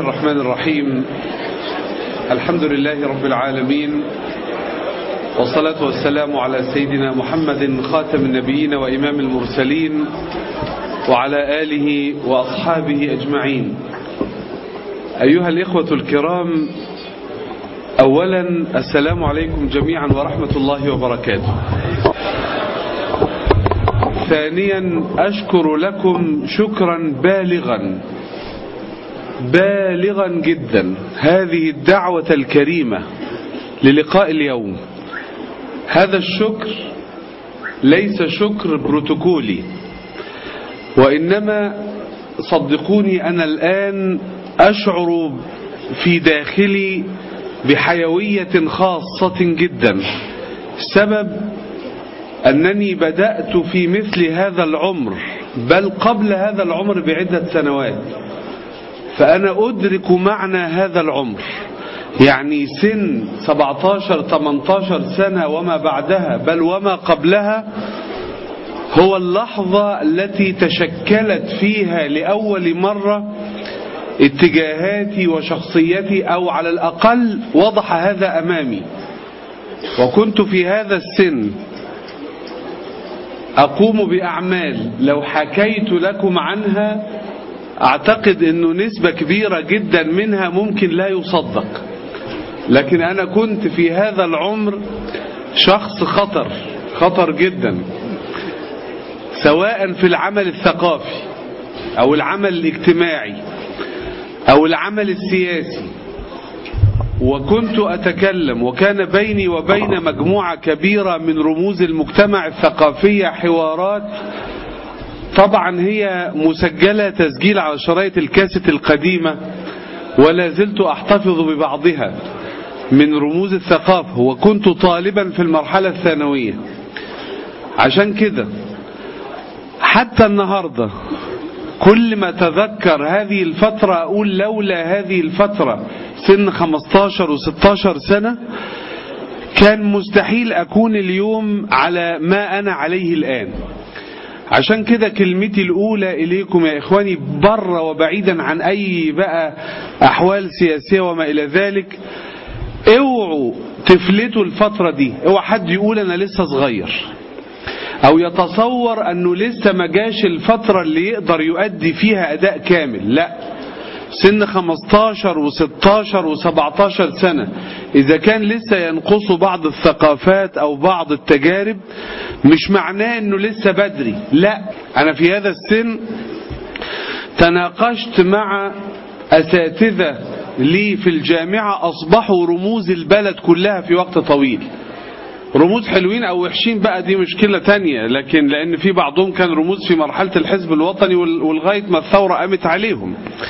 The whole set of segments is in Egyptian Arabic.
الرحمن الرحيم الحمد لله رب العالمين والصلاة والسلام على سيدنا محمد خاتم النبيين وإمام المرسلين وعلى آله وأصحابه أجمعين أيها الإخوة الكرام أولا السلام عليكم جميعا ورحمة الله وبركاته ثانيا أشكر لكم شكرا بالغا بالغا جدا هذه الدعوة الكريمة للقاء اليوم هذا الشكر ليس شكر بروتوكولي وإنما صدقوني أنا الآن أشعر في داخلي بحيوية خاصة جدا سبب أنني بدأت في مثل هذا العمر بل قبل هذا العمر بعدة سنوات فأنا أدرك معنى هذا العمر يعني سن 17-18 سنة وما بعدها بل وما قبلها هو اللحظة التي تشكلت فيها لأول مرة اتجاهاتي وشخصيتي أو على الأقل وضح هذا أمامي وكنت في هذا السن أقوم بأعمال لو حكيت لكم عنها أعتقد أنه نسبة كبيرة جدا منها ممكن لا يصدق لكن أنا كنت في هذا العمر شخص خطر خطر جدا سواء في العمل الثقافي أو العمل الاجتماعي أو العمل السياسي وكنت أتكلم وكان بيني وبين مجموعة كبيرة من رموز المجتمع الثقافية حوارات طبعا هي مسجلة تسجيل على شرايط الكاسة القديمة ولا زلت أحتفظ ببعضها من رموز الثقافة وكنت طالبا في المرحلة الثانوية عشان كده حتى النهاردة كل ما تذكر هذه الفترة أقول لولا هذه الفترة سن 15 و16 سنة كان مستحيل أكون اليوم على ما أنا عليه الآن عشان كده كلمتي الأولى إليكم يا إخواني بره وبعيدا عن أي بقى أحوال سياسية وما إلى ذلك اوعوا تفلتوا الفترة دي اوعى حد يقول أنا لسه صغير أو يتصور أنه لسه ما جاش الفترة اللي يقدر يؤدي فيها أداء كامل لا سن 15 و16 و17 سنة إذا كان لسه ينقص بعض الثقافات أو بعض التجارب مش معناه أنه لسه بدري لا أنا في هذا السن تناقشت مع أساتذة لي في الجامعة أصبحوا رموز البلد كلها في وقت طويل رموز حلوين او وحشين بقى دي مشكلة تانية لكن لان في بعضهم كان رموز في مرحلة الحزب الوطني ولغاية ما الثورة قامت عليهم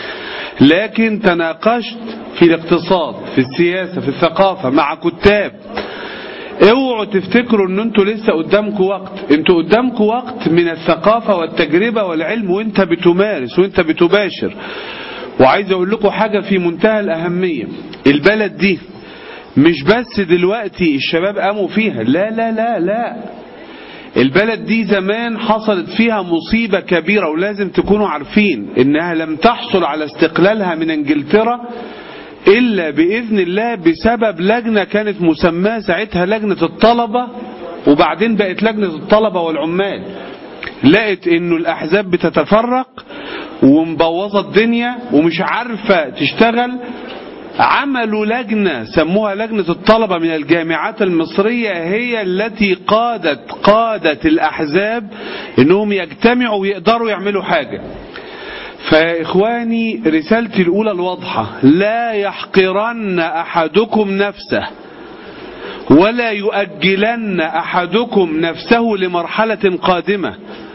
لكن تناقشت في الاقتصاد في السياسة في الثقافة مع كتاب اوعوا تفتكروا ان انتوا لسه قدامكم وقت انتوا قدامكم وقت من الثقافة والتجربة والعلم وانت بتمارس وانت بتباشر وعايز اقول لكم حاجة في منتهى الاهمية البلد دي مش بس دلوقتي الشباب قاموا فيها لا لا لا لا البلد دي زمان حصلت فيها مصيبة كبيرة ولازم تكونوا عارفين انها لم تحصل على استقلالها من انجلترا الا باذن الله بسبب لجنة كانت مسماة ساعتها لجنة الطلبة وبعدين بقت لجنة الطلبة والعمال لقت انه الاحزاب بتتفرق ومبوظة الدنيا ومش عارفة تشتغل عملوا لجنة سموها لجنة الطلبة من الجامعات المصرية هي التي قادت قادت الأحزاب انهم يجتمعوا ويقدروا يعملوا حاجة فإخواني رسالتي الأولى الواضحة لا يحقرن أحدكم نفسه ولا يؤجلن أحدكم نفسه لمرحلة قادمة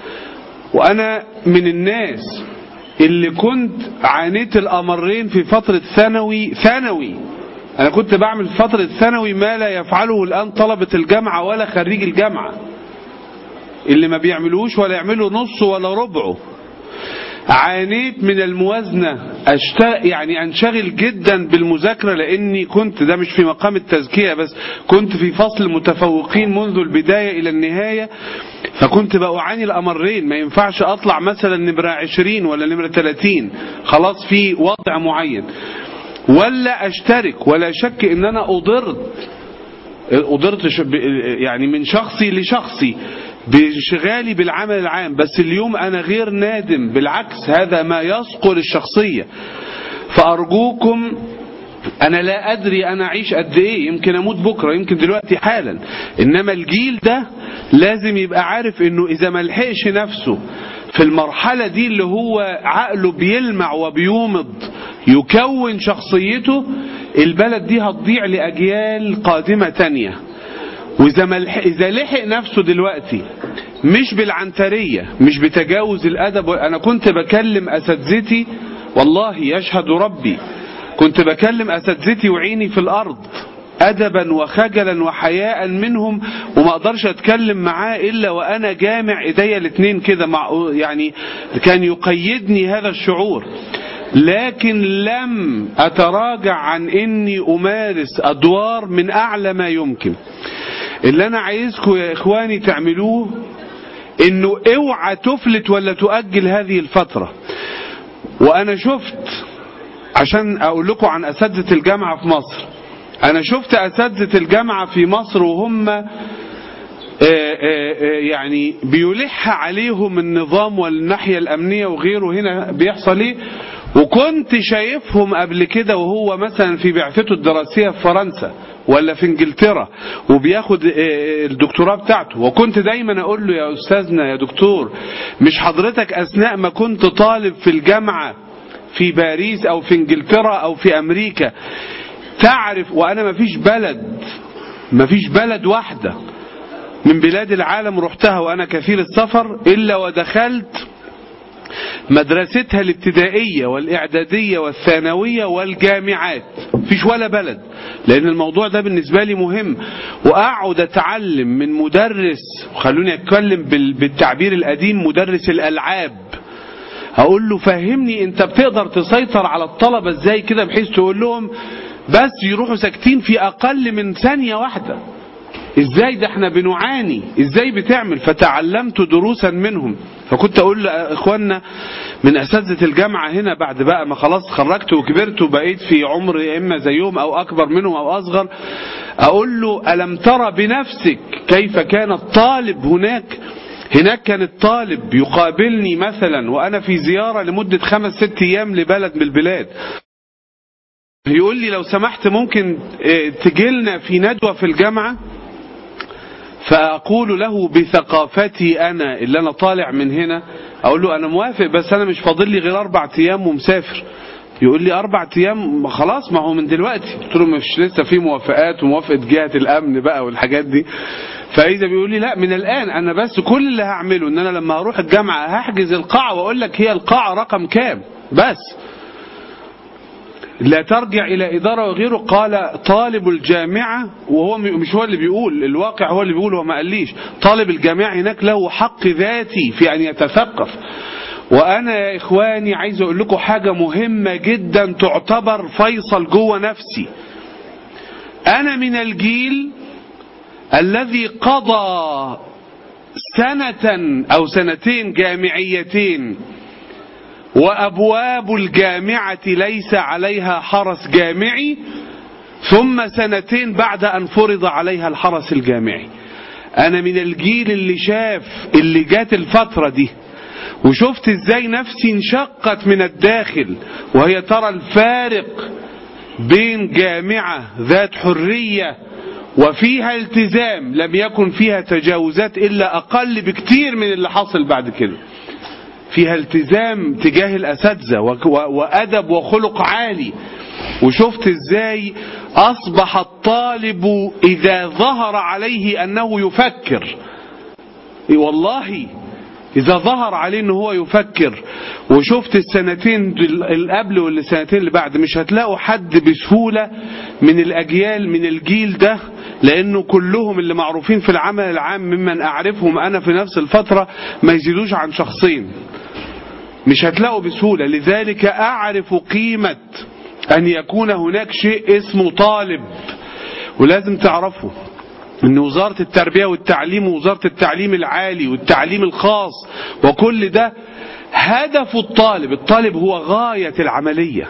وأنا من الناس اللي كنت عانيت الأمرين في فترة ثانوي ثانوي أنا كنت بعمل في فترة ثانوي ما لا يفعله الآن طلبة الجامعة ولا خريج الجامعة اللي ما بيعملوش ولا يعملوا نص ولا ربعه عانيت من الموازنة أشت... يعني أنشغل جدا بالمذاكرة لأني كنت ده مش في مقام التزكية بس كنت في فصل متفوقين منذ البداية إلى النهاية فكنت بأعاني الأمرين ما ينفعش أطلع مثلا نمرة 20 ولا نمرة 30 خلاص في وضع معين ولا أشترك ولا شك إن أنا أضرت أضرت يعني من شخصي لشخصي بانشغالي بالعمل العام بس اليوم أنا غير نادم بالعكس هذا ما يصقل الشخصية فأرجوكم أنا لا أدري أنا أعيش قد إيه يمكن أموت بكرة يمكن دلوقتي حالا إنما الجيل ده لازم يبقى عارف إنه إذا ما لحقش نفسه في المرحلة دي اللي هو عقله بيلمع وبيومض يكون شخصيته البلد دي هتضيع لأجيال قادمة تانية وإذا ما لحق إذا لحق نفسه دلوقتي مش بالعنترية مش بتجاوز الأدب أنا كنت بكلم أساتذتي والله يشهد ربي كنت بكلم أساتذتي وعيني في الأرض أدبا وخجلا وحياء منهم وما أقدرش أتكلم معاه إلا وأنا جامع إيديا الاثنين كده مع يعني كان يقيدني هذا الشعور لكن لم أتراجع عن إني أمارس أدوار من أعلى ما يمكن اللي أنا عايزكم يا إخواني تعملوه إنه اوعى تفلت ولا تؤجل هذه الفترة وأنا شفت عشان أقول لكم عن أساتذة الجامعة في مصر أنا شفت أساتذة الجامعة في مصر وهم يعني بيلح عليهم النظام والناحية الأمنية وغيره هنا بيحصل إيه وكنت شايفهم قبل كده وهو مثلا في بعثته الدراسية في فرنسا ولا في انجلترا وبياخد الدكتوراه بتاعته وكنت دايما اقول له يا استاذنا يا دكتور مش حضرتك اثناء ما كنت طالب في الجامعة في باريس او في انجلترا او في امريكا تعرف وانا ما فيش بلد ما فيش بلد واحدة من بلاد العالم رحتها وانا كثير السفر الا ودخلت مدرستها الابتدائية والإعدادية والثانوية والجامعات فيش ولا بلد لأن الموضوع ده بالنسبة لي مهم وأقعد أتعلم من مدرس خلوني أتكلم بالتعبير القديم مدرس الألعاب أقول له فهمني أنت بتقدر تسيطر على الطلبة إزاي كده بحيث تقول لهم بس يروحوا ساكتين في أقل من ثانية واحدة ازاي ده احنا بنعاني ازاي بتعمل فتعلمت دروسا منهم فكنت اقول لاخواننا من اساتذه الجامعه هنا بعد بقى ما خلاص خرجت وكبرت وبقيت في عمر اما زيهم او اكبر منهم او اصغر اقول له الم ترى بنفسك كيف كان الطالب هناك هناك كان الطالب يقابلني مثلا وانا في زياره لمده خمس ست ايام لبلد من البلاد يقول لي لو سمحت ممكن تجيلنا في ندوه في الجامعه فأقول له بثقافتي أنا اللي أنا طالع من هنا أقول له أنا موافق بس أنا مش فاضل لي غير أربع أيام ومسافر يقول لي أربع أيام خلاص ما هو من دلوقتي قلت له مش لسه في موافقات وموافقة جهة الأمن بقى والحاجات دي فإذا بيقول لي لا من الآن أنا بس كل اللي هعمله إن أنا لما هروح الجامعة هحجز القاعة وأقول لك هي القاعة رقم كام بس لا ترجع إلى إدارة وغيره قال طالب الجامعة وهو مش هو اللي بيقول الواقع هو اللي بيقول هو ما قاليش طالب الجامعة هناك له حق ذاتي في أن يتثقف وأنا يا إخواني عايز أقول لكم حاجة مهمة جدا تعتبر فيصل جوه نفسي أنا من الجيل الذي قضى سنة أو سنتين جامعيتين وأبواب الجامعة ليس عليها حرس جامعي ثم سنتين بعد أن فرض عليها الحرس الجامعي أنا من الجيل اللي شاف اللي جات الفترة دي وشفت ازاي نفسي انشقت من الداخل وهي ترى الفارق بين جامعة ذات حرية وفيها التزام لم يكن فيها تجاوزات إلا أقل بكتير من اللي حصل بعد كده فيها التزام تجاه الأساتذة وأدب وخلق عالي وشفت ازاي أصبح الطالب إذا ظهر عليه أنه يفكر والله إذا ظهر عليه أنه هو يفكر وشفت السنتين اللي قبل والسنتين اللي بعد مش هتلاقوا حد بسهولة من الأجيال من الجيل ده لأنه كلهم اللي معروفين في العمل العام ممن أعرفهم أنا في نفس الفترة ما يزيدوش عن شخصين مش هتلاقوا بسهولة لذلك أعرف قيمة أن يكون هناك شيء اسمه طالب ولازم تعرفوا ان وزارة التربية والتعليم ووزارة التعليم العالي والتعليم الخاص وكل ده هدف الطالب الطالب هو غاية العملية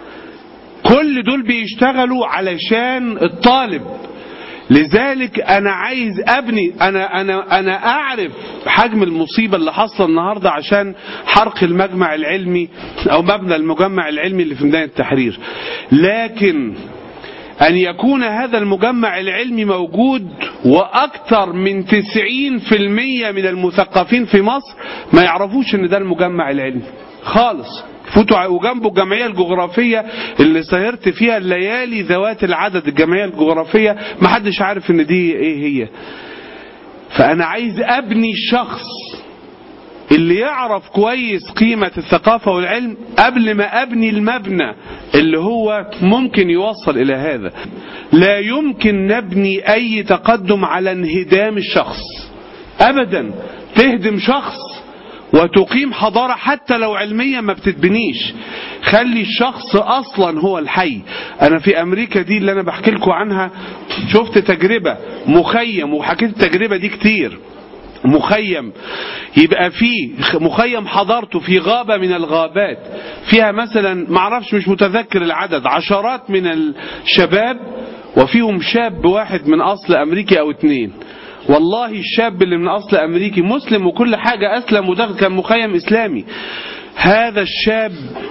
كل دول بيشتغلوا علشان الطالب لذلك انا عايز ابني انا انا انا اعرف حجم المصيبه اللي حاصله النهارده عشان حرق المجمع العلمي او مبنى المجمع العلمي اللي في ميدان التحرير لكن أن يكون هذا المجمع العلمي موجود وأكثر من 90% من المثقفين في مصر ما يعرفوش أن ده المجمع العلمي خالص فوتوا وجنبه الجمعية الجغرافية اللي سهرت فيها الليالي ذوات العدد الجمعية الجغرافية ما حدش عارف ان دي ايه هي فانا عايز ابني الشخص اللي يعرف كويس قيمة الثقافة والعلم قبل ما أبني المبنى اللي هو ممكن يوصل إلى هذا لا يمكن نبني أي تقدم على انهدام الشخص أبدا تهدم شخص وتقيم حضارة حتى لو علميا ما بتتبنيش خلي الشخص أصلا هو الحي أنا في أمريكا دي اللي أنا بحكي لكم عنها شفت تجربة مخيم وحكيت التجربة دي كتير مخيم يبقى فيه مخيم حضرته في غابة من الغابات فيها مثلا معرفش مش متذكر العدد عشرات من الشباب وفيهم شاب واحد من أصل أمريكي أو اتنين والله الشاب اللي من أصل أمريكي مسلم وكل حاجة أسلم ودخل كان مخيم إسلامي هذا الشاب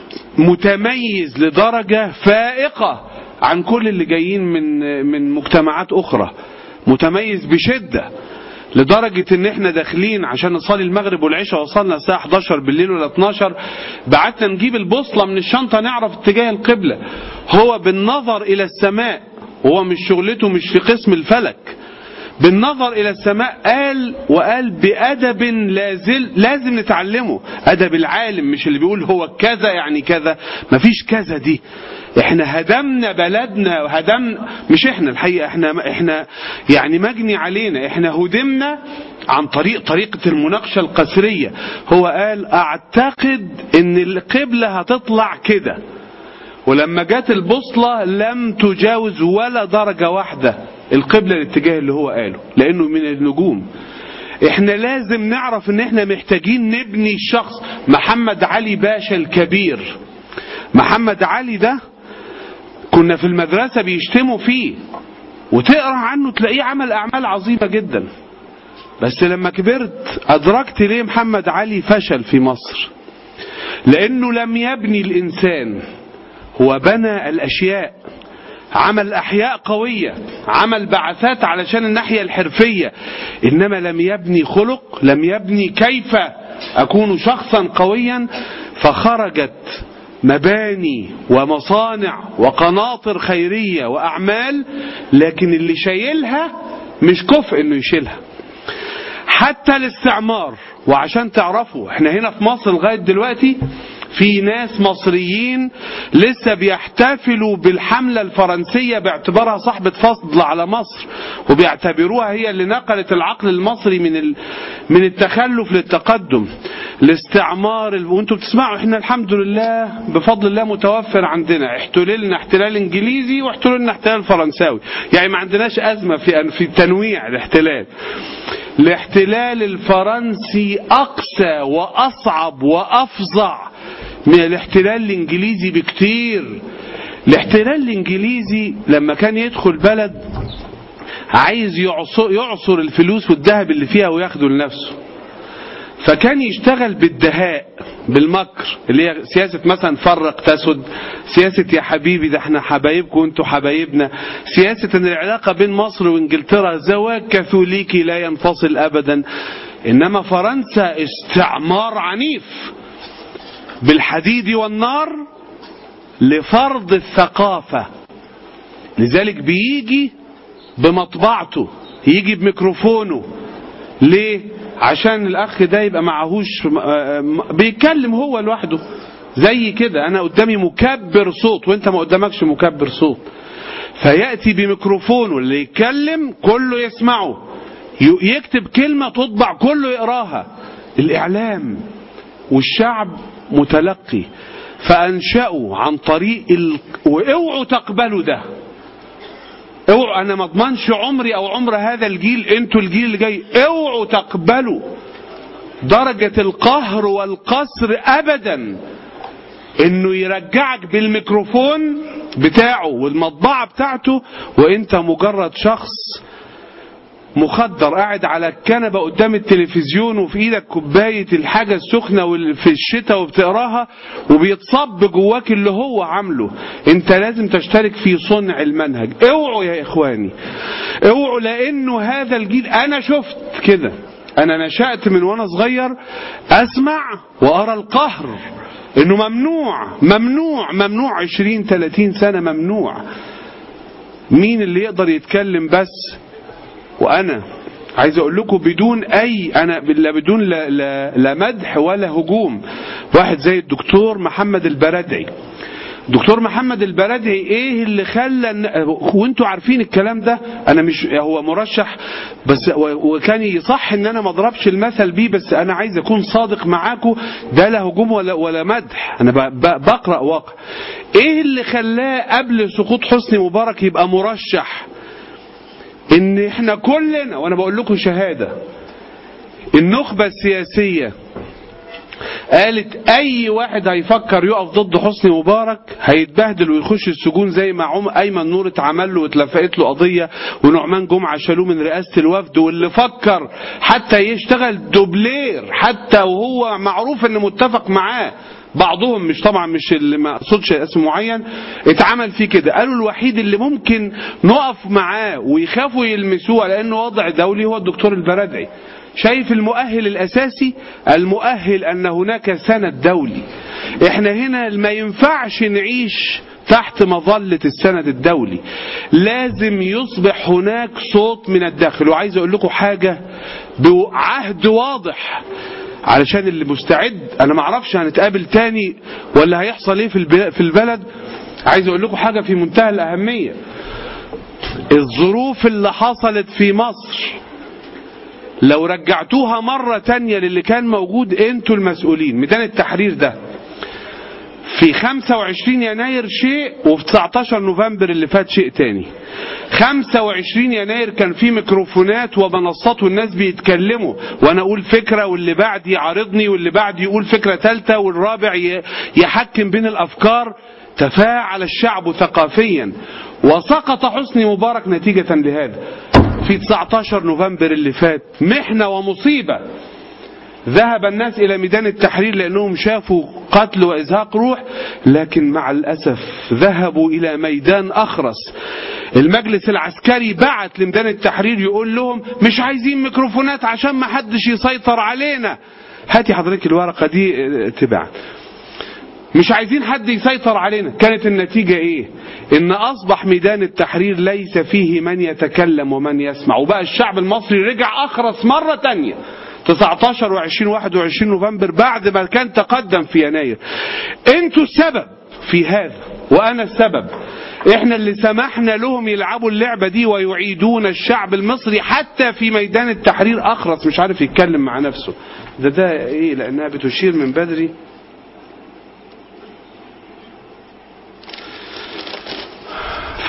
متميز لدرجة فائقة عن كل اللي جايين من من مجتمعات أخرى متميز بشدة لدرجة ان احنا داخلين عشان نصلي المغرب والعشاء وصلنا الساعة 11 بالليل ولا 12 بعتنا نجيب البوصلة من الشنطة نعرف اتجاه القبلة هو بالنظر الى السماء هو مش شغلته مش في قسم الفلك بالنظر إلى السماء قال وقال بأدب لازل لازم نتعلمه أدب العالم مش اللي بيقول هو كذا يعني كذا مفيش كذا دي احنا هدمنا بلدنا وهدمنا مش احنا الحقيقة احنا احنا يعني مجني علينا احنا هدمنا عن طريق طريقة المناقشة القسرية هو قال اعتقد ان القبلة هتطلع كده ولما جت البوصلة لم تجاوز ولا درجة واحدة القبلة الاتجاه اللي هو قاله لانه من النجوم احنا لازم نعرف ان احنا محتاجين نبني الشخص محمد علي باشا الكبير محمد علي ده كنا في المدرسة بيشتموا فيه وتقرا عنه تلاقيه عمل اعمال عظيمة جدا بس لما كبرت ادركت ليه محمد علي فشل في مصر لانه لم يبني الانسان هو بنى الاشياء عمل احياء قوية عمل بعثات علشان الناحية الحرفية انما لم يبني خلق لم يبني كيف اكون شخصا قويا فخرجت مباني ومصانع وقناطر خيرية واعمال لكن اللي شايلها مش كفء انه يشيلها حتى الاستعمار وعشان تعرفوا احنا هنا في مصر لغاية دلوقتي في ناس مصريين لسه بيحتفلوا بالحملة الفرنسية باعتبارها صاحبة فضل على مصر وبيعتبروها هي اللي نقلت العقل المصري من من التخلف للتقدم الاستعمار وانتم بتسمعوا احنا الحمد لله بفضل الله متوفر عندنا احتللنا احتلال انجليزي واحتللنا احتلال فرنساوي يعني ما عندناش ازمة في في تنويع الاحتلال الاحتلال الفرنسي اقسى واصعب وافظع من الاحتلال الانجليزي بكتير الاحتلال الانجليزي لما كان يدخل بلد عايز يعصر, يعصر الفلوس والذهب اللي فيها وياخده لنفسه فكان يشتغل بالدهاء بالمكر اللي هي سياسة مثلا فرق تسد سياسة يا حبيبي ده احنا حبايبكم وانتوا حبايبنا سياسة ان العلاقة بين مصر وانجلترا زواج كاثوليكي لا ينفصل ابدا انما فرنسا استعمار عنيف بالحديد والنار لفرض الثقافة لذلك بيجي بمطبعته يجي بميكروفونه ليه عشان الاخ ده يبقى معهوش بيتكلم هو لوحده زي كده انا قدامي مكبر صوت وانت ما قدامكش مكبر صوت فياتي بميكروفونه اللي يتكلم كله يسمعه يكتب كلمه تطبع كله يقراها الاعلام والشعب متلقي فأنشأوا عن طريق ال... واوعوا تقبلوا ده اوعوا انا ما اضمنش عمري او عمر هذا الجيل انتوا الجيل اللي جاي اوعوا تقبلوا درجة القهر والقصر ابدا انه يرجعك بالميكروفون بتاعه والمطبعة بتاعته وانت مجرد شخص مخدر قاعد على الكنبة قدام التلفزيون وفي ايدك كوباية الحاجة السخنة وال- في الشتاء وبتقراها وبيتصب جواك اللي هو عامله انت لازم تشترك في صنع المنهج اوعوا يا اخواني اوعوا لانه هذا الجيل انا شفت كده انا نشأت من وانا صغير اسمع وارى القهر انه ممنوع ممنوع ممنوع عشرين ثلاثين سنة ممنوع مين اللي يقدر يتكلم بس وانا عايز اقول لكم بدون اي انا لا بدون لا, لا, لا مدح ولا هجوم واحد زي الدكتور محمد البرادعي دكتور محمد البرادعي ايه اللي خلى الن- وانتوا عارفين الكلام ده انا مش هو مرشح بس و- وكان يصح ان انا ما اضربش المثل بيه بس انا عايز اكون صادق معاكم ده لا هجوم ولا ولا مدح انا ب- ب- بقرا واقع ايه اللي خلاه قبل سقوط حسني مبارك يبقى مرشح ان احنا كلنا وانا بقول لكم شهادة النخبة السياسية قالت اي واحد هيفكر يقف ضد حسني مبارك هيتبهدل ويخش السجون زي ما عم ايمن نور اتعمل له واتلفقت له قضيه ونعمان جمعه شالوه من رئاسه الوفد واللي فكر حتى يشتغل دوبلير حتى وهو معروف ان متفق معاه بعضهم مش طبعا مش اللي ما اقصدش اسم معين اتعمل فيه كده قالوا الوحيد اللي ممكن نقف معاه ويخافوا يلمسوه لانه وضع دولي هو الدكتور البرادعي شايف المؤهل الأساسي المؤهل أن هناك سند دولي احنا هنا ما ينفعش نعيش تحت مظلة السند الدولي لازم يصبح هناك صوت من الداخل وعايز أقول لكم حاجة بعهد واضح علشان اللي مستعد أنا ما اعرفش هنتقابل تاني ولا هيحصل ايه في الب- في البلد عايز أقول لكم حاجة في منتهى الأهمية الظروف اللي حصلت في مصر لو رجعتوها مرة تانية للي كان موجود انتوا المسؤولين ميدان التحرير ده في 25 يناير شيء وفي 19 نوفمبر اللي فات شيء تاني 25 يناير كان في ميكروفونات ومنصات والناس بيتكلموا وانا اقول فكرة واللي بعد يعارضني واللي بعد يقول فكرة ثالثة والرابع ي- يحكم بين الافكار تفاعل الشعب ثقافيا وسقط حسني مبارك نتيجة لهذا في 19 نوفمبر اللي فات محنة ومصيبة ذهب الناس إلى ميدان التحرير لأنهم شافوا قتل وإزهاق روح لكن مع الأسف ذهبوا إلى ميدان أخرس المجلس العسكري بعت لميدان التحرير يقول لهم مش عايزين ميكروفونات عشان ما حدش يسيطر علينا هاتي حضرتك الورقة دي اه، تباع مش عايزين حد يسيطر علينا كانت النتيجة ايه ان اصبح ميدان التحرير ليس فيه من يتكلم ومن يسمع وبقى الشعب المصري رجع اخرس مرة تانية 19 و20 21 نوفمبر بعد ما كان تقدم في يناير انتوا السبب في هذا وانا السبب احنا اللي سمحنا لهم يلعبوا اللعبة دي ويعيدون الشعب المصري حتى في ميدان التحرير اخرس مش عارف يتكلم مع نفسه ده ده ايه لانها بتشير من بدري ف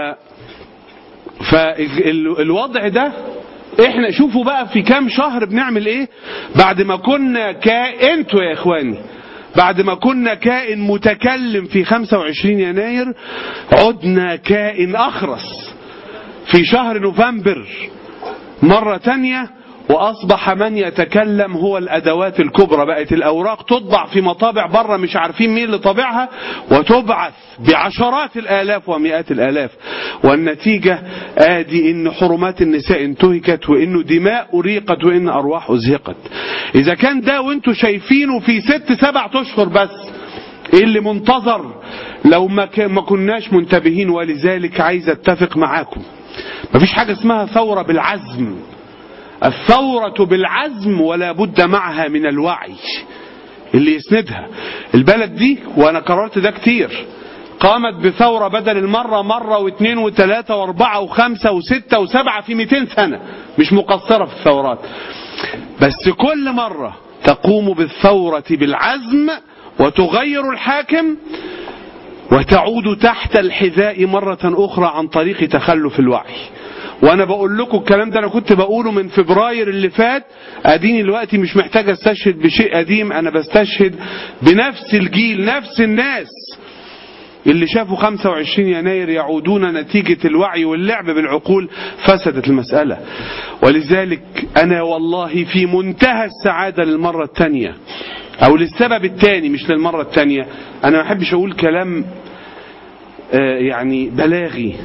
فالوضع ده احنا شوفوا بقى في كام شهر بنعمل ايه بعد ما كنا كا انتوا يا اخواني بعد ما كنا كائن متكلم في 25 يناير عدنا كائن اخرس في شهر نوفمبر مرة تانية وأصبح من يتكلم هو الأدوات الكبرى بقت الأوراق تطبع في مطابع بره مش عارفين مين اللي طابعها وتبعث بعشرات الآلاف ومئات الآلاف والنتيجة آدي إن حرمات النساء انتهكت وإنه دماء أريقت وإن أرواح أزهقت إذا كان ده وإنتوا شايفينه في ست سبع أشهر بس ايه اللي منتظر لو ما, ك... ما كناش منتبهين ولذلك عايز اتفق معاكم مفيش حاجة اسمها ثورة بالعزم الثورة بالعزم ولا بد معها من الوعي اللي يسندها البلد دي وانا قررت ده كتير قامت بثورة بدل المرة مرة واثنين وثلاثة واربعة وخمسة وستة وسبعة في 200 سنة مش مقصرة في الثورات بس كل مرة تقوم بالثورة بالعزم وتغير الحاكم وتعود تحت الحذاء مرة أخرى عن طريق تخلف الوعي وانا بقول لكم الكلام ده انا كنت بقوله من فبراير اللي فات اديني دلوقتي مش محتاج استشهد بشيء قديم انا بستشهد بنفس الجيل نفس الناس اللي شافوا 25 يناير يعودون نتيجة الوعي واللعب بالعقول فسدت المسألة ولذلك أنا والله في منتهى السعادة للمرة الثانية أو للسبب الثاني مش للمرة الثانية أنا ما أحبش أقول كلام آه يعني بلاغي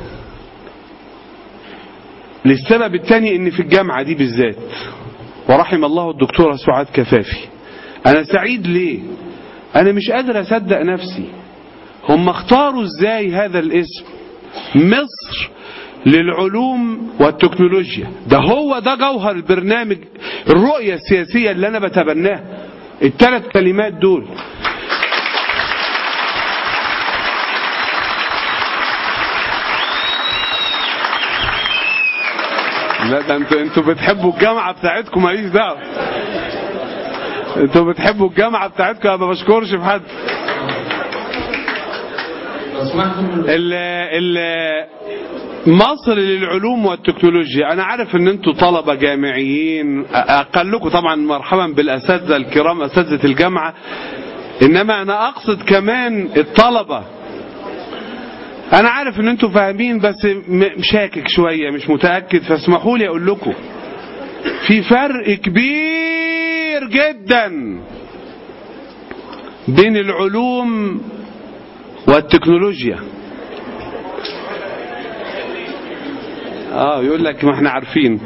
للسبب الثاني ان في الجامعة دي بالذات ورحم الله الدكتورة سعاد كفافي انا سعيد ليه انا مش قادر اصدق نفسي هم اختاروا ازاي هذا الاسم مصر للعلوم والتكنولوجيا ده هو ده جوهر البرنامج الرؤية السياسية اللي انا بتبناها الثلاث كلمات دول لا ده انتوا انتوا بتحبوا الجامعه بتاعتكم ماليش دعوه انتوا بتحبوا الجامعه بتاعتكم انا ما بشكرش في حد ال ال مصر للعلوم والتكنولوجيا انا عارف ان انتوا طلبه جامعيين اقلكم طبعا مرحبا بالاساتذه الكرام اساتذه الجامعه انما انا اقصد كمان الطلبه انا عارف ان انتوا فاهمين بس شاكك شوية مش متأكد فاسمحوا لي اقول لكم في فرق كبير جدا بين العلوم والتكنولوجيا اه يقول لك ما احنا عارفين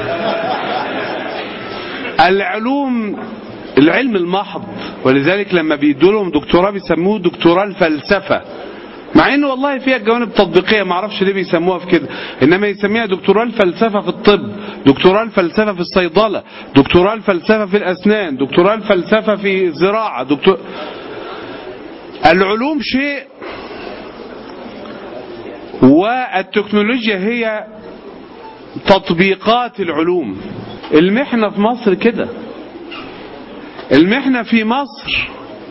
العلوم العلم المحض ولذلك لما بيدوا لهم دكتوراه بيسموه دكتوراه الفلسفه مع انه والله فيها جوانب تطبيقيه ما اعرفش ليه بيسموها في كده انما يسميها دكتوراه الفلسفه في الطب دكتوراه الفلسفه في الصيدله دكتوراه الفلسفه في الاسنان دكتوراه الفلسفه في الزراعه دكتور العلوم شيء والتكنولوجيا هي تطبيقات العلوم المحنه في مصر كده المحنه في مصر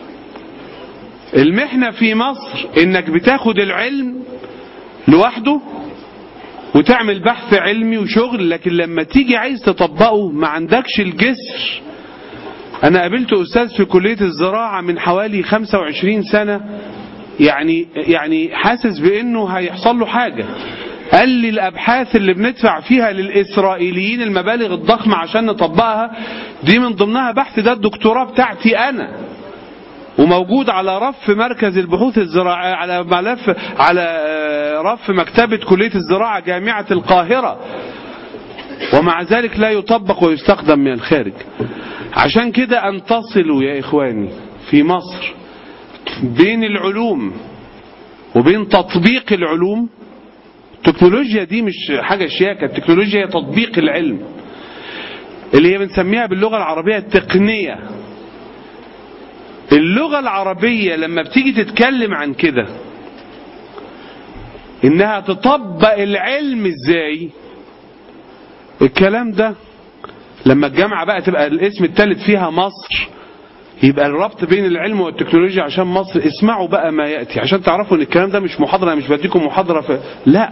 المحنة في مصر انك بتاخد العلم لوحده وتعمل بحث علمي وشغل لكن لما تيجي عايز تطبقه ما عندكش الجسر انا قابلت استاذ في كلية الزراعة من حوالي 25 سنة يعني يعني حاسس بانه هيحصل له حاجة قال لي الابحاث اللي بندفع فيها للاسرائيليين المبالغ الضخمة عشان نطبقها دي من ضمنها بحث ده الدكتوراه بتاعتي انا وموجود على رف مركز البحوث الزراعية على ملف على رف مكتبة كلية الزراعة جامعة القاهرة ومع ذلك لا يطبق ويستخدم من الخارج عشان كده أن تصلوا يا إخواني في مصر بين العلوم وبين تطبيق العلوم التكنولوجيا دي مش حاجة شياكة التكنولوجيا هي تطبيق العلم اللي هي بنسميها باللغة العربية التقنية اللغة العربية لما بتيجي تتكلم عن كده انها تطبق العلم ازاي الكلام ده لما الجامعة بقى تبقى الاسم الثالث فيها مصر يبقى الربط بين العلم والتكنولوجيا عشان مصر اسمعوا بقى ما يأتي عشان تعرفوا ان الكلام ده مش محاضرة مش بديكم محاضرة في لا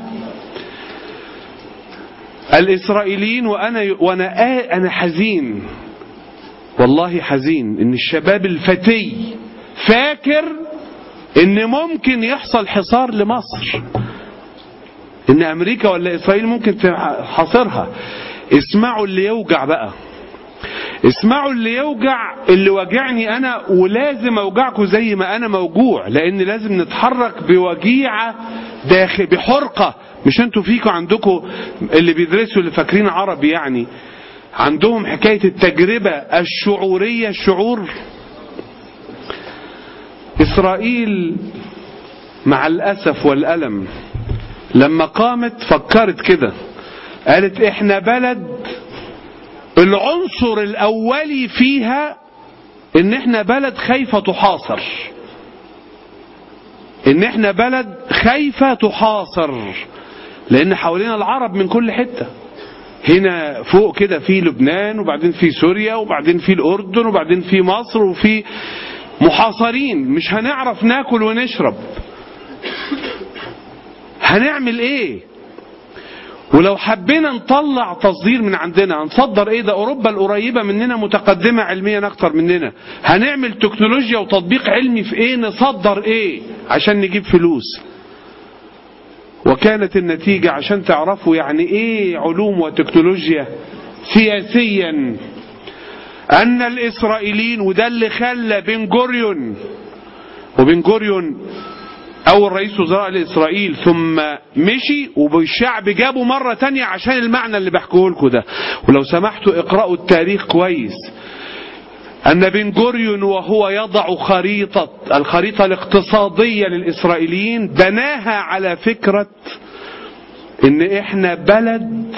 الإسرائيليين وأنا وأنا أنا حزين والله حزين ان الشباب الفتي فاكر ان ممكن يحصل حصار لمصر ان امريكا ولا اسرائيل ممكن تحاصرها اسمعوا اللي يوجع بقى اسمعوا اللي يوجع اللي وجعني انا ولازم اوجعكم زي ما انا موجوع لان لازم نتحرك بوجيعة داخل بحرقة مش انتوا فيكم عندكم اللي بيدرسوا اللي فاكرين عربي يعني عندهم حكاية التجربة الشعورية الشعور إسرائيل مع الأسف والألم لما قامت فكرت كده قالت احنا بلد العنصر الأولي فيها ان احنا بلد خايفة تحاصر ان احنا بلد خايفة تحاصر لان حوالينا العرب من كل حته هنا فوق كده في لبنان وبعدين في سوريا وبعدين في الأردن وبعدين في مصر وفي محاصرين مش هنعرف ناكل ونشرب هنعمل ايه ولو حبينا نطلع تصدير من عندنا هنصدر ايه ده اوروبا القريبة مننا متقدمة علميا اكتر مننا هنعمل تكنولوجيا وتطبيق علمي في ايه نصدر ايه عشان نجيب فلوس وكانت النتيجة عشان تعرفوا يعني ايه علوم وتكنولوجيا سياسيا ان الاسرائيليين وده اللي خلى بن جوريون وبن جوريون اول رئيس وزراء لاسرائيل ثم مشي والشعب جابه مرة تانية عشان المعنى اللي بحكيه لكم ده ولو سمحتوا اقرأوا التاريخ كويس أن بن جوريون وهو يضع خريطة الخريطة الاقتصادية للإسرائيليين بناها على فكرة إن إحنا بلد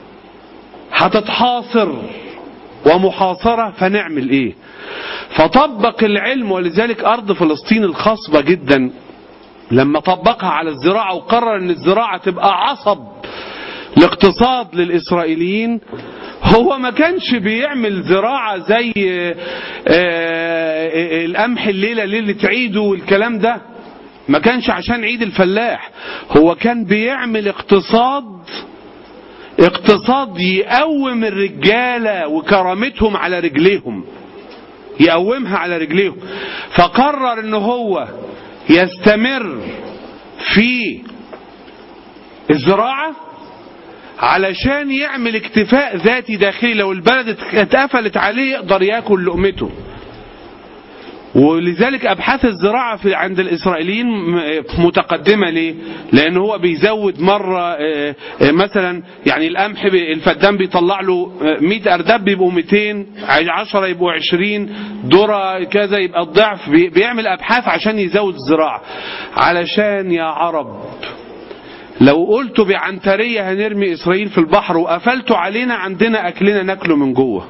هتتحاصر ومحاصرة فنعمل إيه فطبق العلم ولذلك أرض فلسطين الخصبة جدا لما طبقها على الزراعة وقرر أن الزراعة تبقى عصب الاقتصاد للإسرائيليين هو ما كانش بيعمل زراعة زي القمح الليلة ليلة عيده والكلام ده ما كانش عشان عيد الفلاح هو كان بيعمل اقتصاد اقتصاد يقوم الرجالة وكرامتهم على رجليهم يقومها على رجليهم فقرر ان هو يستمر في الزراعة علشان يعمل اكتفاء ذاتي داخلي لو البلد اتقفلت عليه يقدر ياكل لقمته ولذلك ابحاث الزراعه في عند الاسرائيليين متقدمه ليه؟ لان هو بيزود مره مثلا يعني القمح الفدان بيطلع له 100 ارداب بيبقوا 200 10 يبقوا 20 ذره كذا يبقى الضعف بيعمل ابحاث عشان يزود الزراعه علشان يا عرب لو قلتوا بعنترية هنرمي إسرائيل في البحر وقفلتوا علينا عندنا أكلنا ناكله من جوه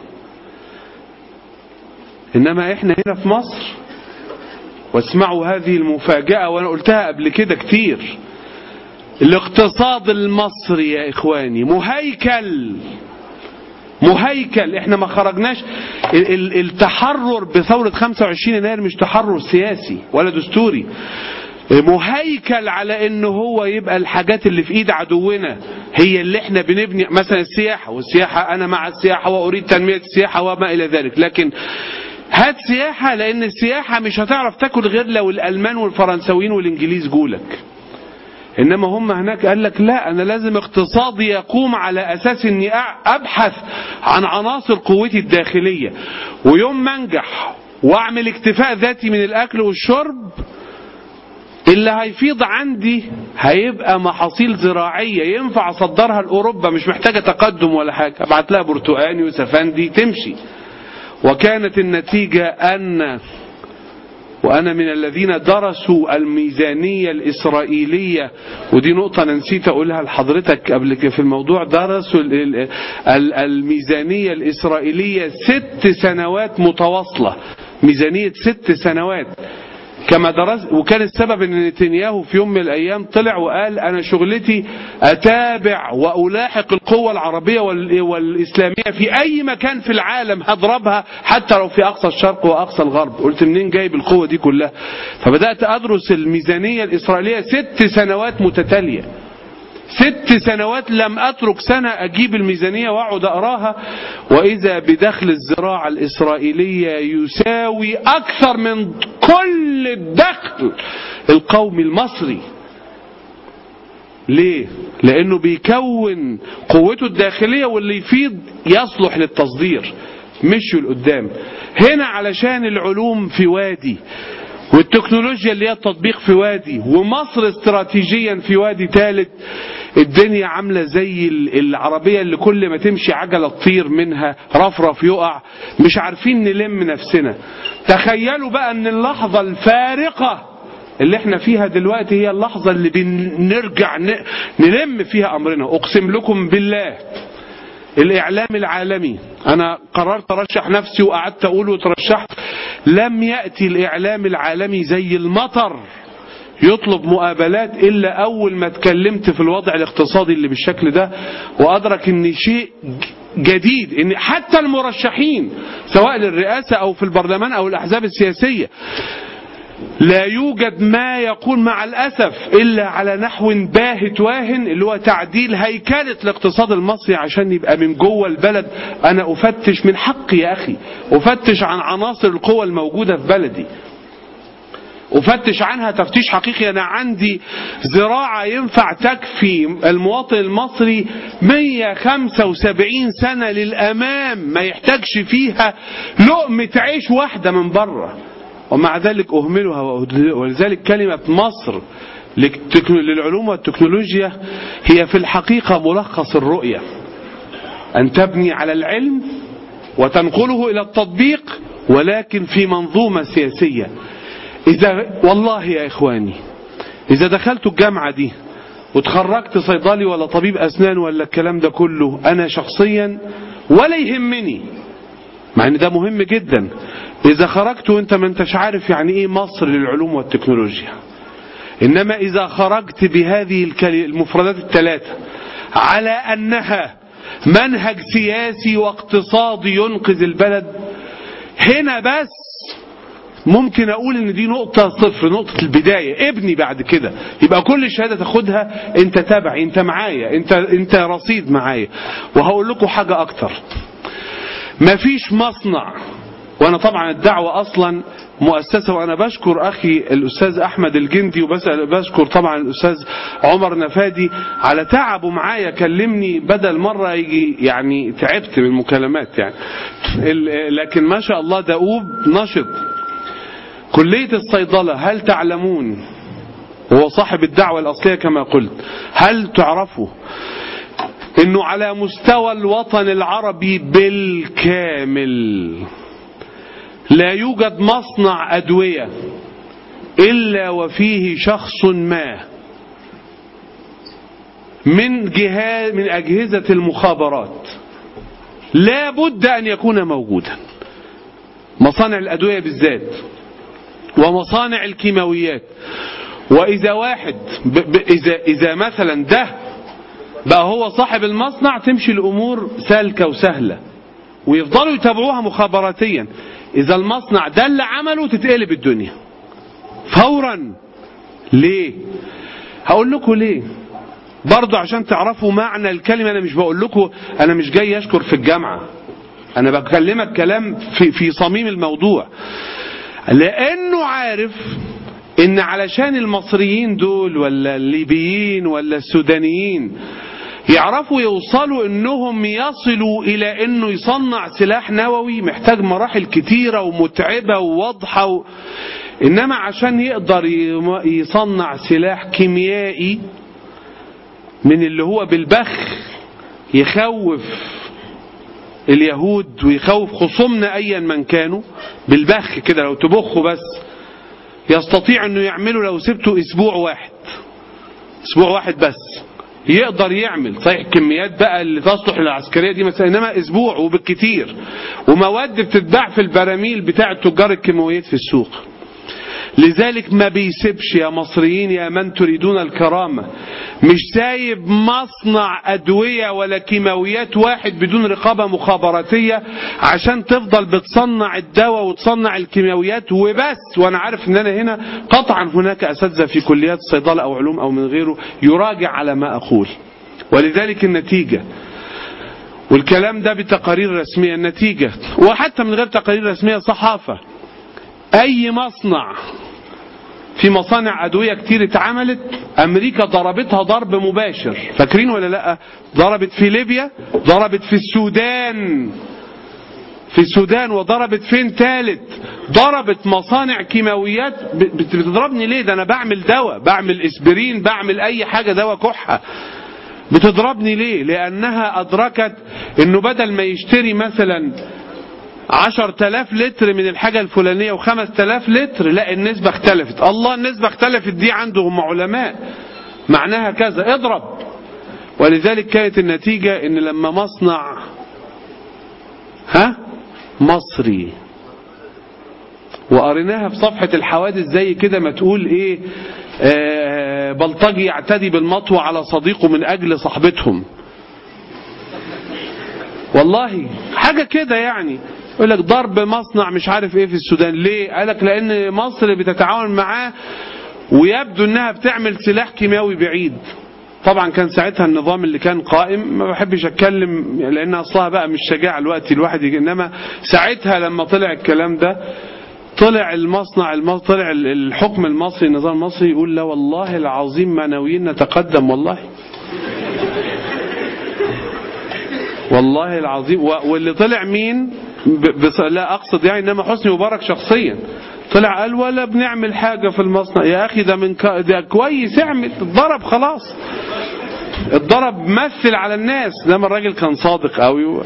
إنما إحنا هنا في مصر واسمعوا هذه المفاجأة وأنا قلتها قبل كده كتير الاقتصاد المصري يا إخواني مهيكل مهيكل احنا ما خرجناش التحرر بثورة 25 يناير مش تحرر سياسي ولا دستوري مهيكل على ان هو يبقى الحاجات اللي في ايد عدونا هي اللي احنا بنبني مثلا السياحة والسياحة انا مع السياحة واريد تنمية السياحة وما الى ذلك لكن هات سياحة لان السياحة مش هتعرف تاكل غير لو الالمان والفرنساويين والانجليز جولك انما هم هناك قال لك لا انا لازم اقتصادي يقوم على اساس اني ابحث عن عناصر قوتي الداخلية ويوم ما انجح واعمل اكتفاء ذاتي من الاكل والشرب اللي هيفيض عندي هيبقى محاصيل زراعية ينفع أصدرها لأوروبا مش محتاجة تقدم ولا حاجة أبعت لها برتقاني وسفندي تمشي وكانت النتيجة أن وأنا من الذين درسوا الميزانية الإسرائيلية ودي نقطة أنا نسيت أقولها لحضرتك قبل كده في الموضوع درسوا الميزانية الإسرائيلية ست سنوات متواصلة ميزانية ست سنوات كما درس وكان السبب ان نتنياهو في يوم من الايام طلع وقال انا شغلتي اتابع والاحق القوة العربية والاسلامية في اي مكان في العالم هضربها حتى لو في اقصى الشرق واقصى الغرب قلت منين جايب القوة دي كلها فبدأت ادرس الميزانية الاسرائيلية ست سنوات متتالية ست سنوات لم أترك سنة أجيب الميزانية وأقعد أقراها وإذا بدخل الزراعة الإسرائيلية يساوي أكثر من كل الدخل القومي المصري ليه؟ لأنه بيكون قوته الداخلية واللي يفيض يصلح للتصدير مشوا لقدام هنا علشان العلوم في وادي والتكنولوجيا اللي هي التطبيق في وادي ومصر استراتيجيا في وادي ثالث الدنيا عاملة زي العربية اللي كل ما تمشي عجلة تطير منها رفرف يقع مش عارفين نلم نفسنا تخيلوا بقى ان اللحظة الفارقة اللي احنا فيها دلوقتي هي اللحظة اللي بنرجع نلم فيها امرنا اقسم لكم بالله الاعلام العالمي انا قررت ارشح نفسي وقعدت اقول وترشحت لم يأتي الاعلام العالمي زي المطر يطلب مقابلات إلا أول ما اتكلمت في الوضع الاقتصادي اللي بالشكل ده وأدرك أن شيء جديد أن حتى المرشحين سواء للرئاسة أو في البرلمان أو الأحزاب السياسية لا يوجد ما يكون مع الأسف إلا على نحو باهت واهن اللي هو تعديل هيكلة الاقتصاد المصري عشان يبقى من جوه البلد أنا أفتش من حقي يا أخي أفتش عن عناصر القوى الموجودة في بلدي أفتش عنها تفتيش حقيقي أنا عندي زراعة ينفع تكفي المواطن المصري 175 سنة للأمام ما يحتاجش فيها لقمة عيش واحدة من بره ومع ذلك أهملها ولذلك كلمة مصر للعلوم والتكنولوجيا هي في الحقيقة ملخص الرؤية أن تبني على العلم وتنقله إلى التطبيق ولكن في منظومة سياسية إذا والله يا إخواني إذا دخلت الجامعة دي وتخرجت صيدلي ولا طبيب أسنان ولا الكلام ده كله أنا شخصيا ولا يهمني مع ان ده مهم جدا اذا خرجت وانت ما انتش عارف يعني ايه مصر للعلوم والتكنولوجيا انما اذا خرجت بهذه المفردات الثلاثة على انها منهج سياسي واقتصادي ينقذ البلد هنا بس ممكن اقول ان دي نقطة صفر نقطة البداية ابني بعد كده يبقى كل شهادة تاخدها انت تابعي انت معايا انت انت رصيد معايا وهقول لكم حاجة اكتر مفيش مصنع وانا طبعا الدعوة اصلا مؤسسة وانا بشكر اخي الاستاذ احمد الجندي وبشكر طبعا الاستاذ عمر نفادي على تعبه معايا كلمني بدل مرة يجي يعني تعبت من المكالمات يعني لكن ما شاء الله دؤوب نشط كلية الصيدلة هل تعلمون هو صاحب الدعوة الأصلية كما قلت هل تعرفوا انه على مستوى الوطن العربي بالكامل لا يوجد مصنع أدوية إلا وفيه شخص ما من جهاز من أجهزة المخابرات لا بد أن يكون موجودا مصانع الأدوية بالذات ومصانع الكيماويات وإذا واحد ب ب إذا, إذا مثلا ده بقى هو صاحب المصنع تمشي الأمور سالكة وسهلة ويفضلوا يتابعوها مخابراتيا إذا المصنع ده اللي عمله تتقلب الدنيا فورا ليه هقول لكم ليه برضو عشان تعرفوا معنى الكلمة أنا مش بقول لكم أنا مش جاي أشكر في الجامعة أنا بكلمك كلام في, في صميم الموضوع لأنه عارف ان علشان المصريين دول ولا الليبيين ولا السودانيين يعرفوا يوصلوا انهم يصلوا الى انه يصنع سلاح نووي محتاج مراحل كتيرة ومتعبة وواضحة و... انما عشان يقدر يصنع سلاح كيميائي من اللي هو بالبخ يخوف اليهود ويخوف خصومنا ايا من كانوا بالبخ كده لو تبخوا بس يستطيع انه يعمله لو سبته اسبوع واحد اسبوع واحد بس يقدر يعمل صحيح الكميات بقى اللي تصلح للعسكريه دي مثلا انما اسبوع وبالكتير ومواد بتتباع في البراميل بتاع تجار الكيماويات في السوق لذلك ما بيسيبش يا مصريين يا من تريدون الكرامة مش سايب مصنع أدوية ولا كيماويات واحد بدون رقابة مخابراتية عشان تفضل بتصنع الدواء وتصنع الكيماويات وبس وأنا عارف أن أنا هنا قطعا هناك أساتذة في كليات الصيدلة أو علوم أو من غيره يراجع على ما أقول ولذلك النتيجة والكلام ده بتقارير رسمية النتيجة وحتى من غير تقارير رسمية صحافة اي مصنع في مصانع ادوية كتير اتعملت امريكا ضربتها ضرب مباشر فاكرين ولا لا ضربت في ليبيا ضربت في السودان في السودان وضربت فين تالت ضربت مصانع كيماويات بتضربني ليه ده انا بعمل دواء بعمل اسبرين بعمل اي حاجة دواء كحة بتضربني ليه لانها ادركت انه بدل ما يشتري مثلا عشر تلاف لتر من الحاجة الفلانية وخمس تلاف لتر لا النسبة اختلفت الله النسبة اختلفت دي عندهم علماء معناها كذا اضرب ولذلك كانت النتيجة ان لما مصنع ها مصري وقريناها في صفحة الحوادث زي كده ما تقول ايه آه بلطجي يعتدي بالمطوة على صديقه من اجل صاحبتهم والله حاجة كده يعني يقول لك ضرب مصنع مش عارف ايه في السودان ليه قال لك لان مصر بتتعاون معاه ويبدو انها بتعمل سلاح كيماوي بعيد طبعا كان ساعتها النظام اللي كان قائم ما بحبش اتكلم لان اصلها بقى مش شجاعه الوقت الواحد يجي انما ساعتها لما طلع الكلام ده طلع المصنع المص... طلع الحكم المصري النظام المصري يقول لا والله العظيم ما ناويين نتقدم والله والله العظيم و... واللي طلع مين ب... بص... لا اقصد يعني انما حسني مبارك شخصيا طلع قال ولا بنعمل حاجة في المصنع يا أخي ده من ك... ده كويس اعمل اتضرب خلاص اتضرب مثل على الناس لما الراجل كان صادق قوي و...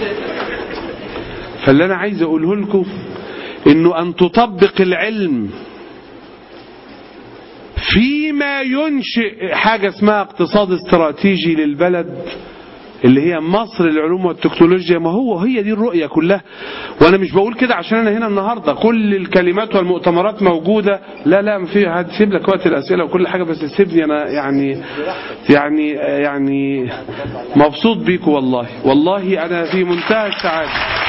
فاللي أنا عايز أقوله لكم إنه أن تطبق العلم فيما ينشئ حاجة اسمها اقتصاد استراتيجي للبلد اللي هي مصر للعلوم والتكنولوجيا ما هو هي دي الرؤية كلها وانا مش بقول كده عشان انا هنا النهاردة كل الكلمات والمؤتمرات موجودة لا لا ما في هتسيب لك وقت الاسئلة وكل حاجة بس سيبني انا يعني يعني يعني مبسوط بيك والله والله انا في منتهى السعادة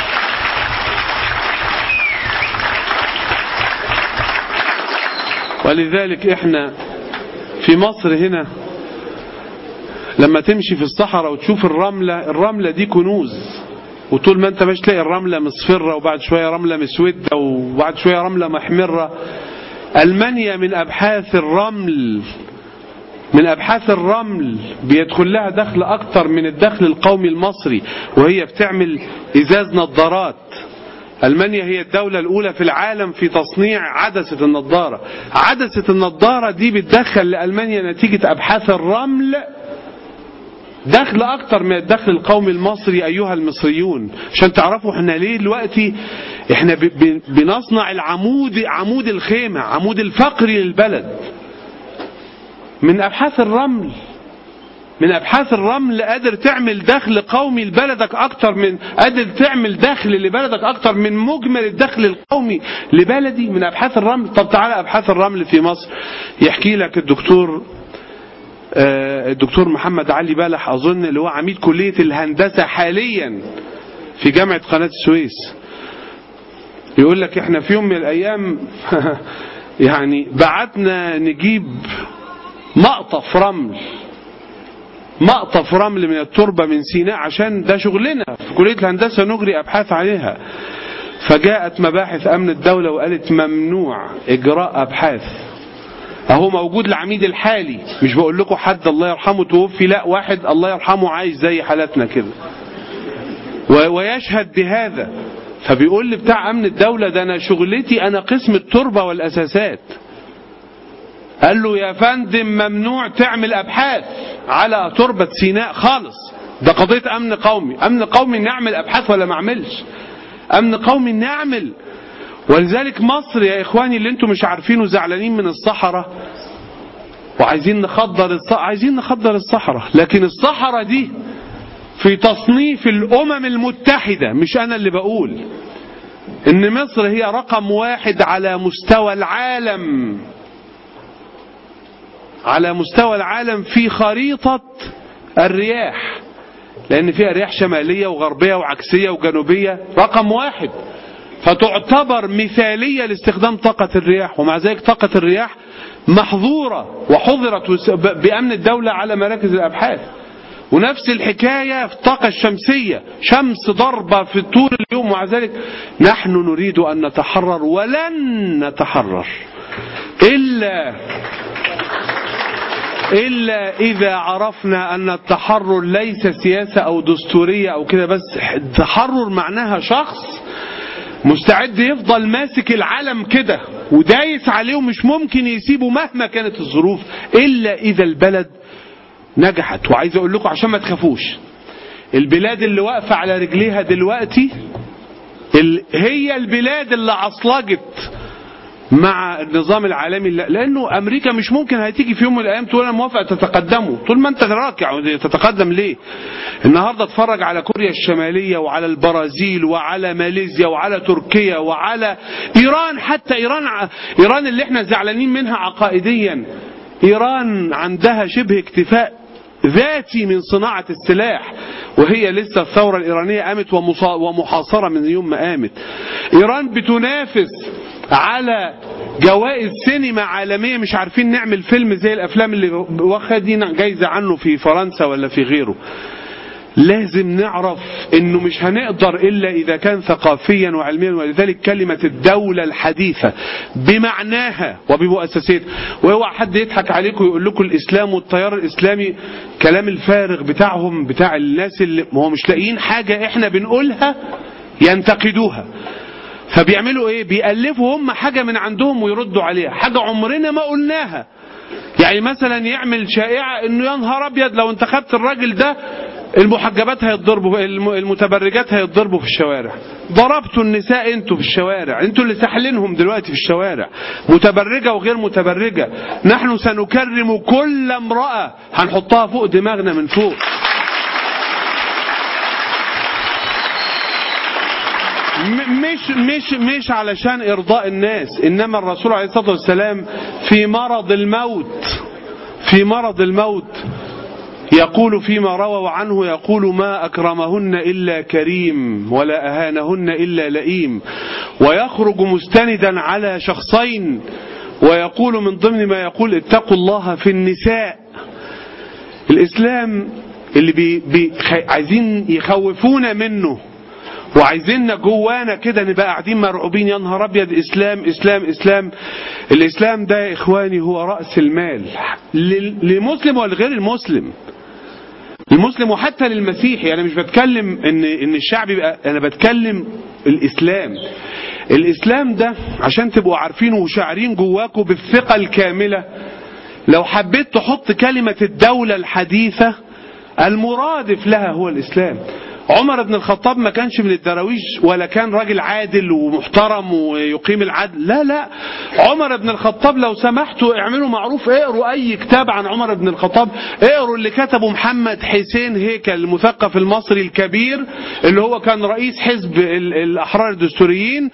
ولذلك احنا في مصر هنا لما تمشي في الصحراء وتشوف الرملة الرملة دي كنوز وطول ما انت مش تلاقي الرملة مصفرة وبعد شوية رملة مسودة وبعد شوية رملة محمرة ألمانيا من أبحاث الرمل من أبحاث الرمل بيدخل لها دخل أكتر من الدخل القومي المصري وهي بتعمل إزاز نظارات ألمانيا هي الدولة الأولى في العالم في تصنيع عدسة النظارة عدسة النظارة دي بتدخل لألمانيا نتيجة أبحاث الرمل دخل اكتر من الدخل القومي المصري ايها المصريون عشان تعرفوا احنا ليه دلوقتي احنا بنصنع العمود عمود الخيمة عمود الفقري للبلد من ابحاث الرمل من ابحاث الرمل قادر تعمل دخل قومي لبلدك اكتر من قادر تعمل دخل لبلدك اكتر من مجمل الدخل القومي لبلدي من ابحاث الرمل طب تعالى ابحاث الرمل في مصر يحكي لك الدكتور الدكتور محمد علي بالح أظن اللي هو عميد كلية الهندسة حاليا في جامعة قناة السويس يقول لك احنا في يوم من الأيام يعني بعتنا نجيب مقطف رمل مقطف رمل من التربة من سيناء عشان ده شغلنا في كلية الهندسة نجري أبحاث عليها فجاءت مباحث أمن الدولة وقالت ممنوع إجراء أبحاث اهو موجود العميد الحالي مش بقول لكم حد الله يرحمه توفي لا واحد الله يرحمه عايش زي حالاتنا كده ويشهد بهذا فبيقول لي بتاع امن الدولة ده انا شغلتي انا قسم التربة والاساسات قال له يا فندم ممنوع تعمل ابحاث على تربة سيناء خالص ده قضية امن قومي امن قومي نعمل ابحاث ولا ما اعملش امن قومي نعمل ولذلك مصر يا إخواني اللي انتم مش عارفينه زعلانين من الصحراء وعايزين نخضر الص... عايزين نخضر الصحراء لكن الصحراء دي في تصنيف الأمم المتحدة مش أنا اللي بقول إن مصر هي رقم واحد على مستوى العالم على مستوى العالم في خريطة الرياح لأن فيها رياح شمالية وغربية وعكسية وجنوبية رقم واحد فتعتبر مثالية لاستخدام طاقة الرياح ومع ذلك طاقة الرياح محظورة وحظرت بأمن الدولة على مراكز الأبحاث ونفس الحكاية في الطاقة الشمسية شمس ضربة في طول اليوم ومع ذلك نحن نريد أن نتحرر ولن نتحرر إلا إلا إذا عرفنا أن التحرر ليس سياسة أو دستورية أو كده بس التحرر معناها شخص مستعد يفضل ماسك العالم كده ودايس عليه ومش ممكن يسيبه مهما كانت الظروف إلا إذا البلد نجحت وعايز أقول لكم عشان ما تخافوش البلاد اللي واقفة على رجليها دلوقتي هي البلاد اللي عصلجت مع النظام العالمي لانه امريكا مش ممكن هتيجي في يوم من الايام تقول انا موافق تتقدموا طول ما انت راكع تتقدم ليه النهارده اتفرج على كوريا الشماليه وعلى البرازيل وعلى ماليزيا وعلى تركيا وعلى ايران حتى ايران ايران اللي احنا زعلانين منها عقائديا ايران عندها شبه اكتفاء ذاتي من صناعه السلاح وهي لسه الثورة الإيرانية قامت ومحاصرة من يوم ما قامت إيران بتنافس على جوائز سينما عالمية مش عارفين نعمل فيلم زي الأفلام اللي واخدين جايزة عنه في فرنسا ولا في غيره لازم نعرف انه مش هنقدر الا اذا كان ثقافيا وعلميا ولذلك كلمة الدولة الحديثة بمعناها وبمؤسساتها وهو حد يضحك عليكم ويقول لكم الاسلام والتيار الاسلامي كلام الفارغ بتاعهم بتاع الناس اللي هو مش لاقيين حاجة احنا بنقولها ينتقدوها فبيعملوا ايه بيألفوا هم حاجة من عندهم ويردوا عليها حاجة عمرنا ما قلناها يعني مثلا يعمل شائعة انه يا نهار ابيض لو انتخبت الراجل ده المحجبات هيتضربوا المتبرجات هيتضربوا في الشوارع ضربتوا النساء انتوا في الشوارع انتوا اللي سحلينهم دلوقتي في الشوارع متبرجة وغير متبرجة نحن سنكرم كل امرأة هنحطها فوق دماغنا من فوق مش مش مش علشان ارضاء الناس انما الرسول عليه الصلاه والسلام في مرض الموت في مرض الموت يقول فيما رووا عنه يقول ما أكرمهن إلا كريم ولا أهانهن إلا لئيم ويخرج مستندا على شخصين ويقول من ضمن ما يقول اتقوا الله في النساء الإسلام اللي بي بي عايزين يخوفونا منه وعايزيننا جوانا كده نبقى قاعدين مرعوبين يا نهار ابيض اسلام اسلام اسلام الاسلام ده يا اخواني هو راس المال للمسلم ولغير المسلم المسلم وحتى للمسيحي انا مش بتكلم ان ان الشعب يبقى انا بتكلم الاسلام الاسلام ده عشان تبقوا عارفين وشاعرين جواكم بالثقه الكامله لو حبيت تحط كلمه الدوله الحديثه المرادف لها هو الاسلام عمر بن الخطاب ما كانش من الدراويش ولا كان راجل عادل ومحترم ويقيم العدل لا لا عمر بن الخطاب لو سمحتوا اعملوا معروف اقروا اي كتاب عن عمر بن الخطاب اقروا اللي كتبه محمد حسين هيكل المثقف المصري الكبير اللي هو كان رئيس حزب الاحرار الدستوريين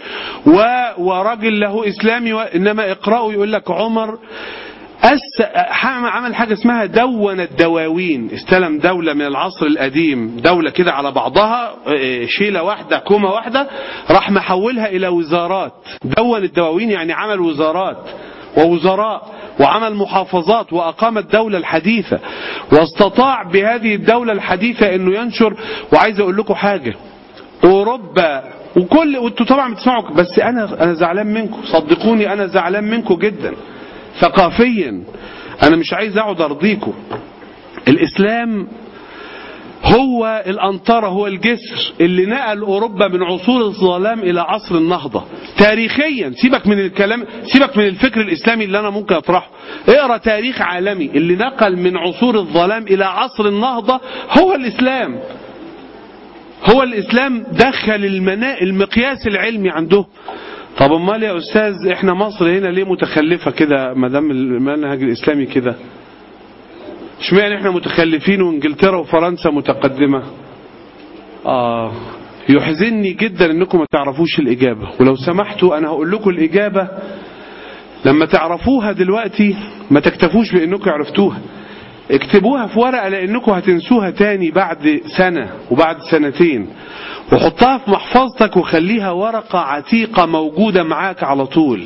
وراجل له اسلامي انما اقرأوا يقول لك عمر أس... عمل حاجة اسمها دون الدواوين استلم دولة من العصر القديم دولة كده على بعضها شيلة واحدة كومة واحدة راح محولها إلى وزارات دون الدواوين يعني عمل وزارات ووزراء وعمل محافظات وأقام الدولة الحديثة واستطاع بهذه الدولة الحديثة أنه ينشر وعايز أقول لكم حاجة أوروبا وكل وانتوا طبعا بتسمعوا بس أنا أنا زعلان منكم صدقوني أنا زعلان منكم جدا ثقافيا انا مش عايز اقعد ارضيكم الاسلام هو الأنطرة هو الجسر اللي نقل أوروبا من عصور الظلام إلى عصر النهضة تاريخيا سيبك من الكلام سيبك من الفكر الإسلامي اللي أنا ممكن أطرحه اقرأ تاريخ عالمي اللي نقل من عصور الظلام إلى عصر النهضة هو الإسلام هو الإسلام دخل المنا... المقياس العلمي عنده طب امال يا استاذ احنا مصر هنا ليه متخلفه كده ما دام المنهج الاسلامي كده اشمعنى احنا متخلفين وانجلترا وفرنسا متقدمه اه يحزنني جدا انكم ما تعرفوش الاجابه ولو سمحتوا انا هقول لكم الاجابه لما تعرفوها دلوقتي ما تكتفوش بانكم عرفتوها اكتبوها في ورقه لانكم هتنسوها تاني بعد سنه وبعد سنتين وحطها في محفظتك وخليها ورقة عتيقة موجودة معاك على طول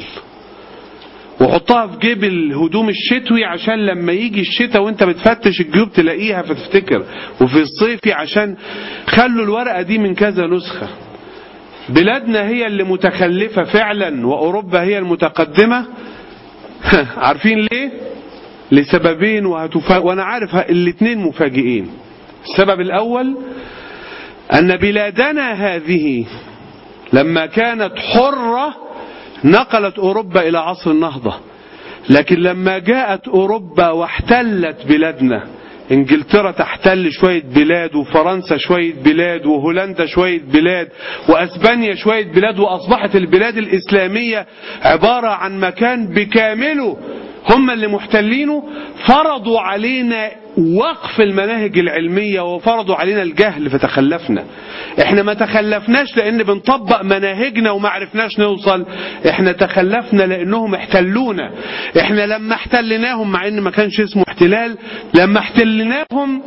وحطها في جيب الهدوم الشتوي عشان لما يجي الشتاء وانت بتفتش الجيوب تلاقيها فتفتكر وفي الصيفي عشان خلوا الورقة دي من كذا نسخة بلادنا هي اللي متخلفة فعلا وأوروبا هي المتقدمة عارفين ليه لسببين وهتفا... وانا عارف الاثنين مفاجئين السبب الاول أن بلادنا هذه لما كانت حرة نقلت أوروبا إلى عصر النهضة لكن لما جاءت أوروبا واحتلت بلادنا انجلترا تحتل شوية بلاد وفرنسا شوية بلاد وهولندا شوية بلاد واسبانيا شوية بلاد واصبحت البلاد الاسلامية عبارة عن مكان بكامله هم اللي محتلينه فرضوا علينا وقف المناهج العلمية وفرضوا علينا الجهل فتخلفنا احنا ما تخلفناش لان بنطبق مناهجنا وما عرفناش نوصل احنا تخلفنا لانهم احتلونا احنا لما احتلناهم مع ان ما كانش اسمه احتلال لما احتلناهم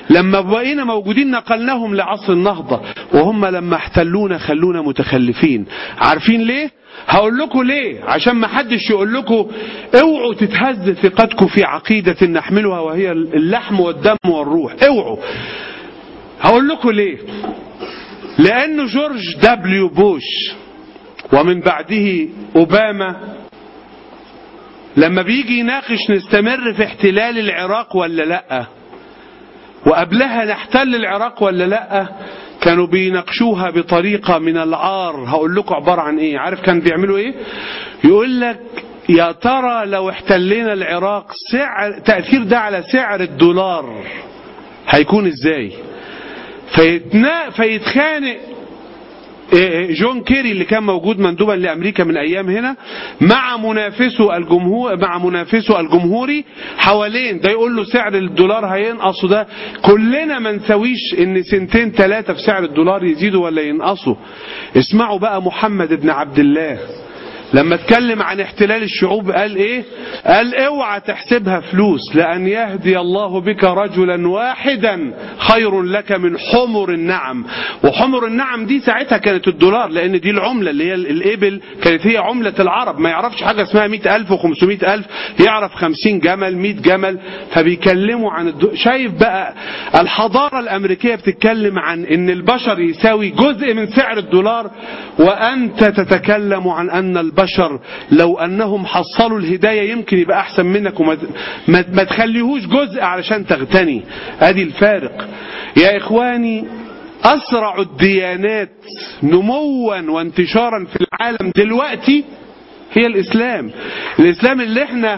لما بقينا موجودين نقلناهم لعصر النهضة وهم لما احتلونا خلونا متخلفين عارفين ليه هقول لكم ليه عشان ما حدش يقول لكم اوعوا تتهز ثقتكم في عقيدة نحملها وهي اللحم والدم والروح اوعوا هقول لكم ليه لأنه جورج دبليو بوش ومن بعده أوباما لما بيجي يناقش نستمر في احتلال العراق ولا لأ وقبلها نحتل العراق ولا لأ كانوا بيناقشوها بطريقة من العار هقول لكم عبارة عن ايه عارف كان بيعملوا ايه يقول لك يا ترى لو احتلينا العراق سعر تأثير ده على سعر الدولار هيكون ازاي فيتنا فيتخانق جون كيري اللي كان موجود مندوبا لامريكا من ايام هنا مع منافسه الجمهور مع منافسه الجمهوري حوالين ده يقول له سعر الدولار هينقص ده كلنا ما نسويش ان سنتين ثلاثه في سعر الدولار يزيدوا ولا ينقصوا اسمعوا بقى محمد بن عبد الله لما اتكلم عن احتلال الشعوب قال ايه قال اوعى تحسبها فلوس لان يهدي الله بك رجلا واحدا خير لك من حمر النعم وحمر النعم دي ساعتها كانت الدولار لان دي العملة اللي هي الابل كانت هي عملة العرب ما يعرفش حاجة اسمها مئة الف وخمسمائة الف يعرف خمسين جمل مئة جمل فبيكلموا عن الدو... شايف بقى الحضارة الامريكية بتتكلم عن ان البشر يساوي جزء من سعر الدولار وانت تتكلم عن ان البشر البشر لو أنهم حصلوا الهداية يمكن يبقى أحسن منك وما ما, ما تخليهوش جزء علشان تغتني ادي الفارق يا إخواني أسرع الديانات نموا وانتشارا في العالم دلوقتي هي الإسلام الإسلام اللي احنا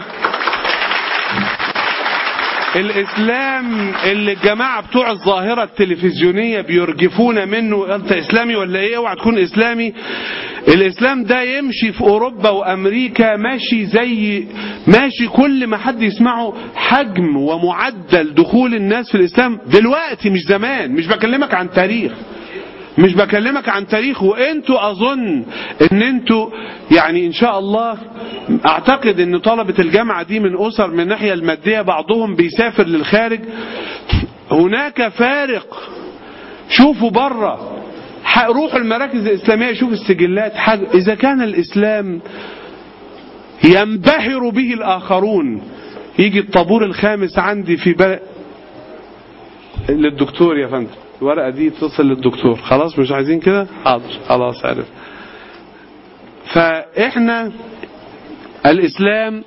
الاسلام اللي الجماعه بتوع الظاهره التلفزيونيه بيرجفونا منه انت اسلامي ولا ايه اوعى تكون اسلامي الاسلام ده يمشي في اوروبا وامريكا ماشي زي ماشي كل ما حد يسمعه حجم ومعدل دخول الناس في الاسلام دلوقتي مش زمان مش بكلمك عن تاريخ مش بكلمك عن تاريخ وانتوا اظن ان انتوا يعني ان شاء الله اعتقد ان طلبة الجامعة دي من اسر من الناحية المادية بعضهم بيسافر للخارج هناك فارق شوفوا بره روحوا المراكز الاسلامية شوفوا السجلات حاجة اذا كان الاسلام ينبهر به الاخرون يجي الطابور الخامس عندي في بلد للدكتور يا فندم الورقة دي تصل للدكتور خلاص مش عايزين كده حاضر خلاص عرف فاحنا الاسلام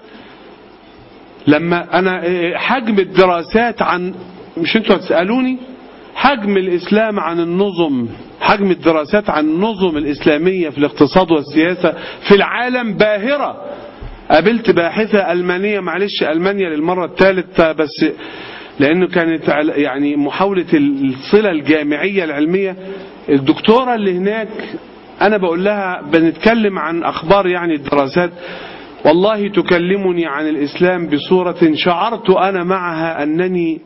لما انا حجم الدراسات عن مش انتوا هتسالوني حجم الاسلام عن النظم حجم الدراسات عن النظم الاسلاميه في الاقتصاد والسياسه في العالم باهره قابلت باحثه المانيه معلش المانيا للمره الثالثه بس لانه كانت يعني محاوله الصله الجامعيه العلميه الدكتوره اللي هناك انا بقول لها بنتكلم عن اخبار يعني الدراسات والله تكلمني عن الاسلام بصوره شعرت انا معها انني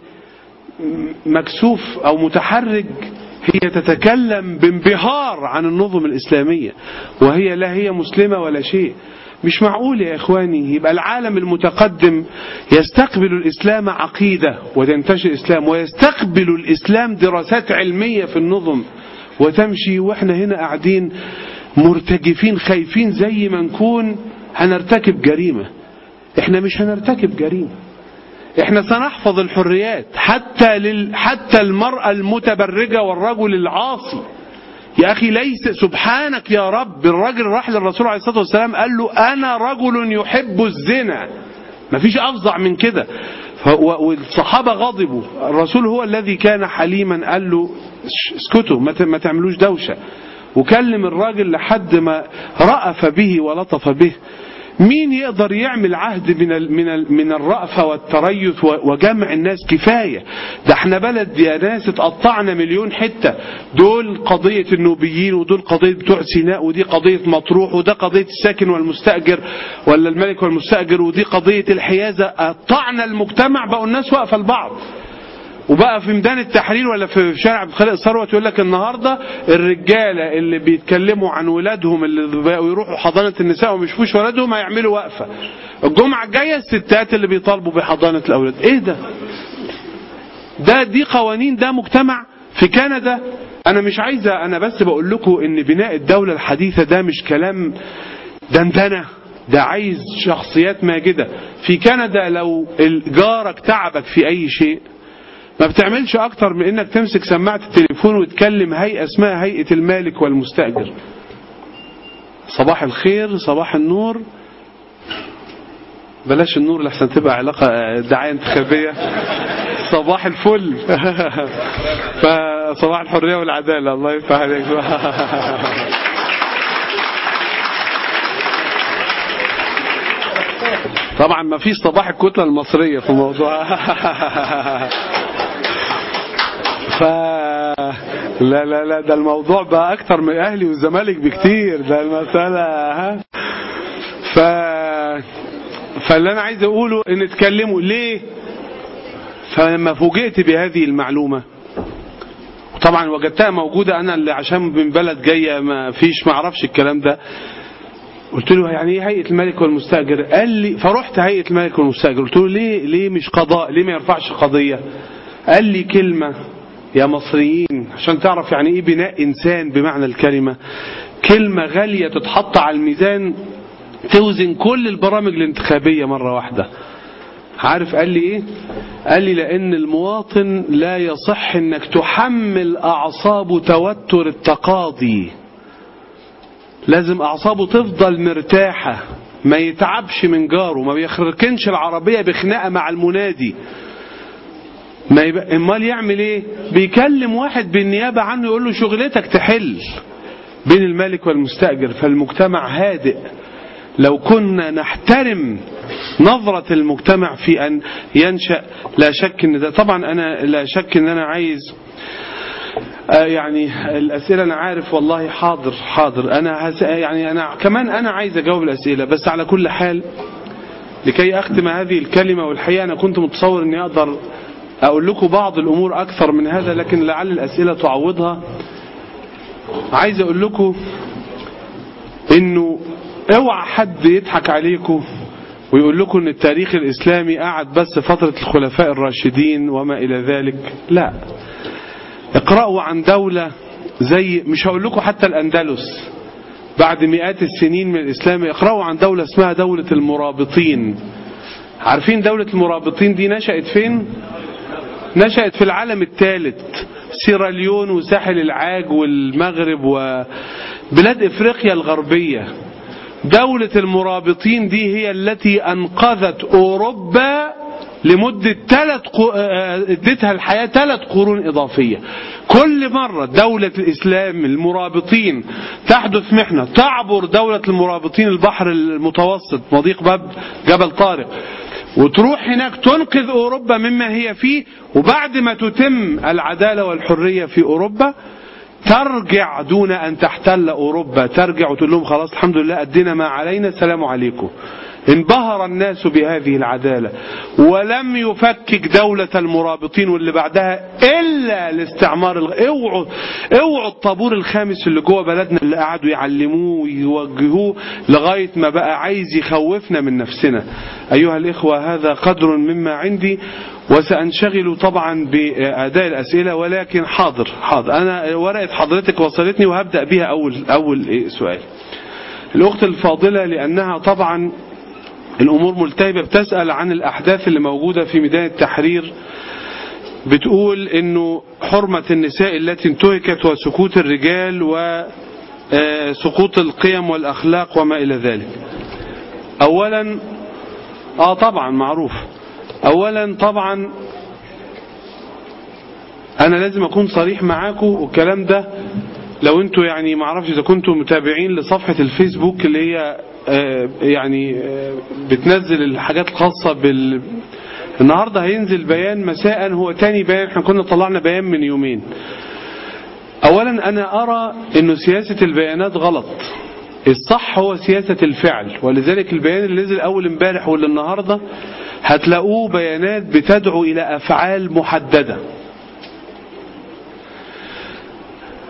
مكسوف او متحرج هي تتكلم بانبهار عن النظم الاسلاميه وهي لا هي مسلمه ولا شيء مش معقول يا إخواني يبقى العالم المتقدم يستقبل الإسلام عقيدة وتنتشر الإسلام ويستقبل الإسلام دراسات علمية في النظم وتمشي وإحنا هنا قاعدين مرتجفين خايفين زي ما نكون هنرتكب جريمة إحنا مش هنرتكب جريمة احنا سنحفظ الحريات حتى لل... حتى المرأة المتبرجة والرجل العاصي يا أخي ليس سبحانك يا رب الراجل راح للرسول عليه الصلاة والسلام قال له أنا رجل يحب الزنا مفيش أفظع من كده والصحابة غضبوا الرسول هو الذي كان حليما قال له اسكتوا ما تعملوش دوشة وكلم الراجل لحد ما رأف به ولطف به مين يقدر يعمل عهد من ال من ال من الرأفة والتريث وجمع الناس كفاية ده احنا بلد يا ناس اتقطعنا مليون حتة دول قضية النوبيين ودول قضية بتوع سيناء ودي قضية مطروح وده قضية الساكن والمستأجر ولا الملك والمستأجر ودي قضية الحيازة قطعنا المجتمع بقوا الناس واقفة لبعض وبقى في ميدان التحرير ولا في شارع عبد الخالق ثروت يقول لك النهارده الرجاله اللي بيتكلموا عن ولادهم اللي بقوا يروحوا حضانه النساء وما يشوفوش ولادهم هيعملوا وقفه. الجمعه الجايه الستات اللي بيطالبوا بحضانه الاولاد، ايه ده؟ ده دي قوانين ده مجتمع في كندا انا مش عايزه انا بس بقول لكم ان بناء الدوله الحديثه ده مش كلام دندنه ده عايز شخصيات ماجده في كندا لو جارك تعبك في اي شيء ما بتعملش اكتر من انك تمسك سماعه التليفون وتكلم هيئه اسمها هيئه المالك والمستاجر صباح الخير صباح النور بلاش النور لحسن تبقى علاقة دعاية انتخابية صباح الفل فصباح الحرية والعدالة الله يفتح عليك طبعا ما فيش صباح الكتلة المصرية في الموضوع ف لا لا لا ده الموضوع بقى اكتر من اهلي والزمالك بكتير ده المسألة ها ف فاللي انا عايز اقوله ان اتكلموا ليه فلما فوجئت بهذه المعلومة طبعا وجدتها موجودة انا اللي عشان من بلد جاية ما فيش ما اعرفش الكلام ده قلت له يعني ايه هيئة الملك والمستأجر قال لي فرحت هيئة الملك والمستأجر قلت له ليه ليه مش قضاء ليه ما يرفعش قضية قال لي كلمة يا مصريين عشان تعرف يعني ايه بناء انسان بمعنى الكلمة كلمة غالية تتحط على الميزان توزن كل البرامج الانتخابية مرة واحدة عارف قال لي ايه قال لي لان المواطن لا يصح انك تحمل اعصابه توتر التقاضي لازم اعصابه تفضل مرتاحة ما يتعبش من جاره ما بيخركنش العربية بخناقة مع المنادي ما يبقى امال يعمل ايه بيكلم واحد بالنيابة عنه يقول له شغلتك تحل بين الملك والمستأجر فالمجتمع هادئ لو كنا نحترم نظرة المجتمع في أن ينشأ لا شك أن ده طبعا أنا لا شك أن أنا عايز يعني الأسئلة أنا عارف والله حاضر حاضر أنا يعني أنا كمان أنا عايز أجاوب الأسئلة بس على كل حال لكي أختم هذه الكلمة والحقيقة أنا كنت متصور أني أقدر أقول لكم بعض الأمور أكثر من هذا لكن لعل الأسئلة تعوضها عايز أقول لكم إنه اوعى حد يضحك عليكم ويقول لكم ان التاريخ الاسلامي قعد بس فترة الخلفاء الراشدين وما الى ذلك لا اقرأوا عن دولة زي مش هقول لكم حتى الاندلس بعد مئات السنين من الاسلام اقرأوا عن دولة اسمها دولة المرابطين عارفين دولة المرابطين دي نشأت فين نشأت في العالم الثالث سيراليون وساحل العاج والمغرب وبلاد افريقيا الغربية دولة المرابطين دي هي التي أنقذت أوروبا لمدة ثلاث اديتها الحياة ثلاث قرون إضافية كل مرة دولة الإسلام المرابطين تحدث محنة تعبر دولة المرابطين البحر المتوسط مضيق باب جبل طارق وتروح هناك تنقذ أوروبا مما هي فيه وبعد ما تتم العدالة والحرية في أوروبا ترجع دون أن تحتل أوروبا ترجع وتقول لهم خلاص الحمد لله أدينا ما علينا السلام عليكم انبهر الناس بهذه العدالة ولم يفكك دولة المرابطين واللي بعدها إلا الاستعمار الغ... اوعوا اوعوا الطابور الخامس اللي جوه بلدنا اللي قعدوا يعلموه ويوجهوه لغاية ما بقى عايز يخوفنا من نفسنا أيها الإخوة هذا قدر مما عندي وسأنشغل طبعا بأداء الأسئلة ولكن حاضر حاضر أنا ورقة حضرتك وصلتني وهبدأ بها أول أول سؤال الأخت الفاضلة لأنها طبعا الأمور ملتهبة بتسأل عن الأحداث اللي موجودة في ميدان التحرير بتقول انه حرمة النساء التي انتهكت وسكوت الرجال وسقوط القيم والأخلاق وما إلى ذلك أولا آه طبعا معروف أولا طبعا أنا لازم أكون صريح معاكم والكلام ده لو انتوا يعني ما اعرفش اذا كنتوا متابعين لصفحة الفيسبوك اللي هي يعني بتنزل الحاجات الخاصة بال النهاردة هينزل بيان مساء هو تاني بيان احنا كنا طلعنا بيان من يومين اولا انا ارى انه سياسة البيانات غلط الصح هو سياسة الفعل ولذلك البيان اللي نزل اول امبارح واللي النهاردة هتلاقوه بيانات بتدعو الى افعال محددة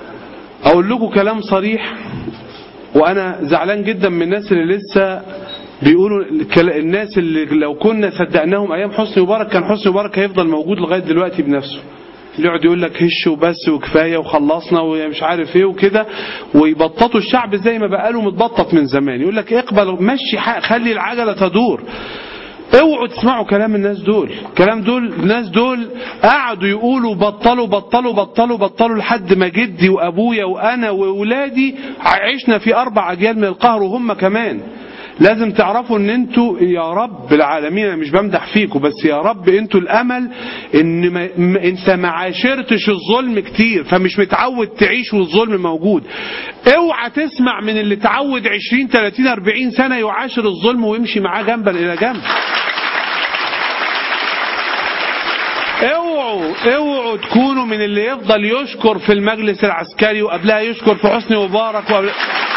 اقول لكم كلام صريح وانا زعلان جدا من الناس اللي لسه بيقولوا الكل- الناس اللي لو كنا صدقناهم ايام حسني مبارك كان حسني مبارك هيفضل موجود لغايه دلوقتي بنفسه اللي يقعد يقول لك هش وبس وكفايه وخلصنا ومش عارف ايه وكده ويبططوا الشعب زي ما بقاله متبطط من زمان يقول لك اقبل مشي حق خلي العجله تدور اوعوا تسمعوا كلام الناس دول كلام دول الناس دول قعدوا يقولوا بطلوا بطلوا بطلوا بطلوا لحد ما جدي وابويا وانا واولادي عشنا في اربع اجيال من القهر وهم كمان لازم تعرفوا ان انتوا يا رب العالمين انا مش بمدح فيكم بس يا رب انتوا الامل ان ما م- انت ما عاشرتش الظلم كتير فمش متعود تعيش والظلم موجود اوعى تسمع من اللي تعود 20 30 40 سنه يعاشر الظلم ويمشي معاه جنبا الى جنب اوعوا اوعوا تكونوا من اللي يفضل يشكر في المجلس العسكري وقبلها يشكر في حسني مبارك وقبل...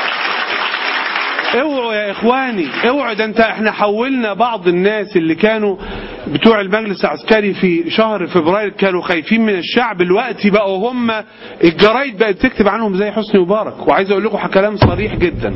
اوعوا يا اخواني اوعوا ده انت احنا حولنا بعض الناس اللي كانوا بتوع المجلس العسكري في شهر فبراير كانوا خايفين من الشعب دلوقتي بقوا هم الجرايد بقت تكتب عنهم زي حسني مبارك وعايز اقول لكم كلام صريح جدا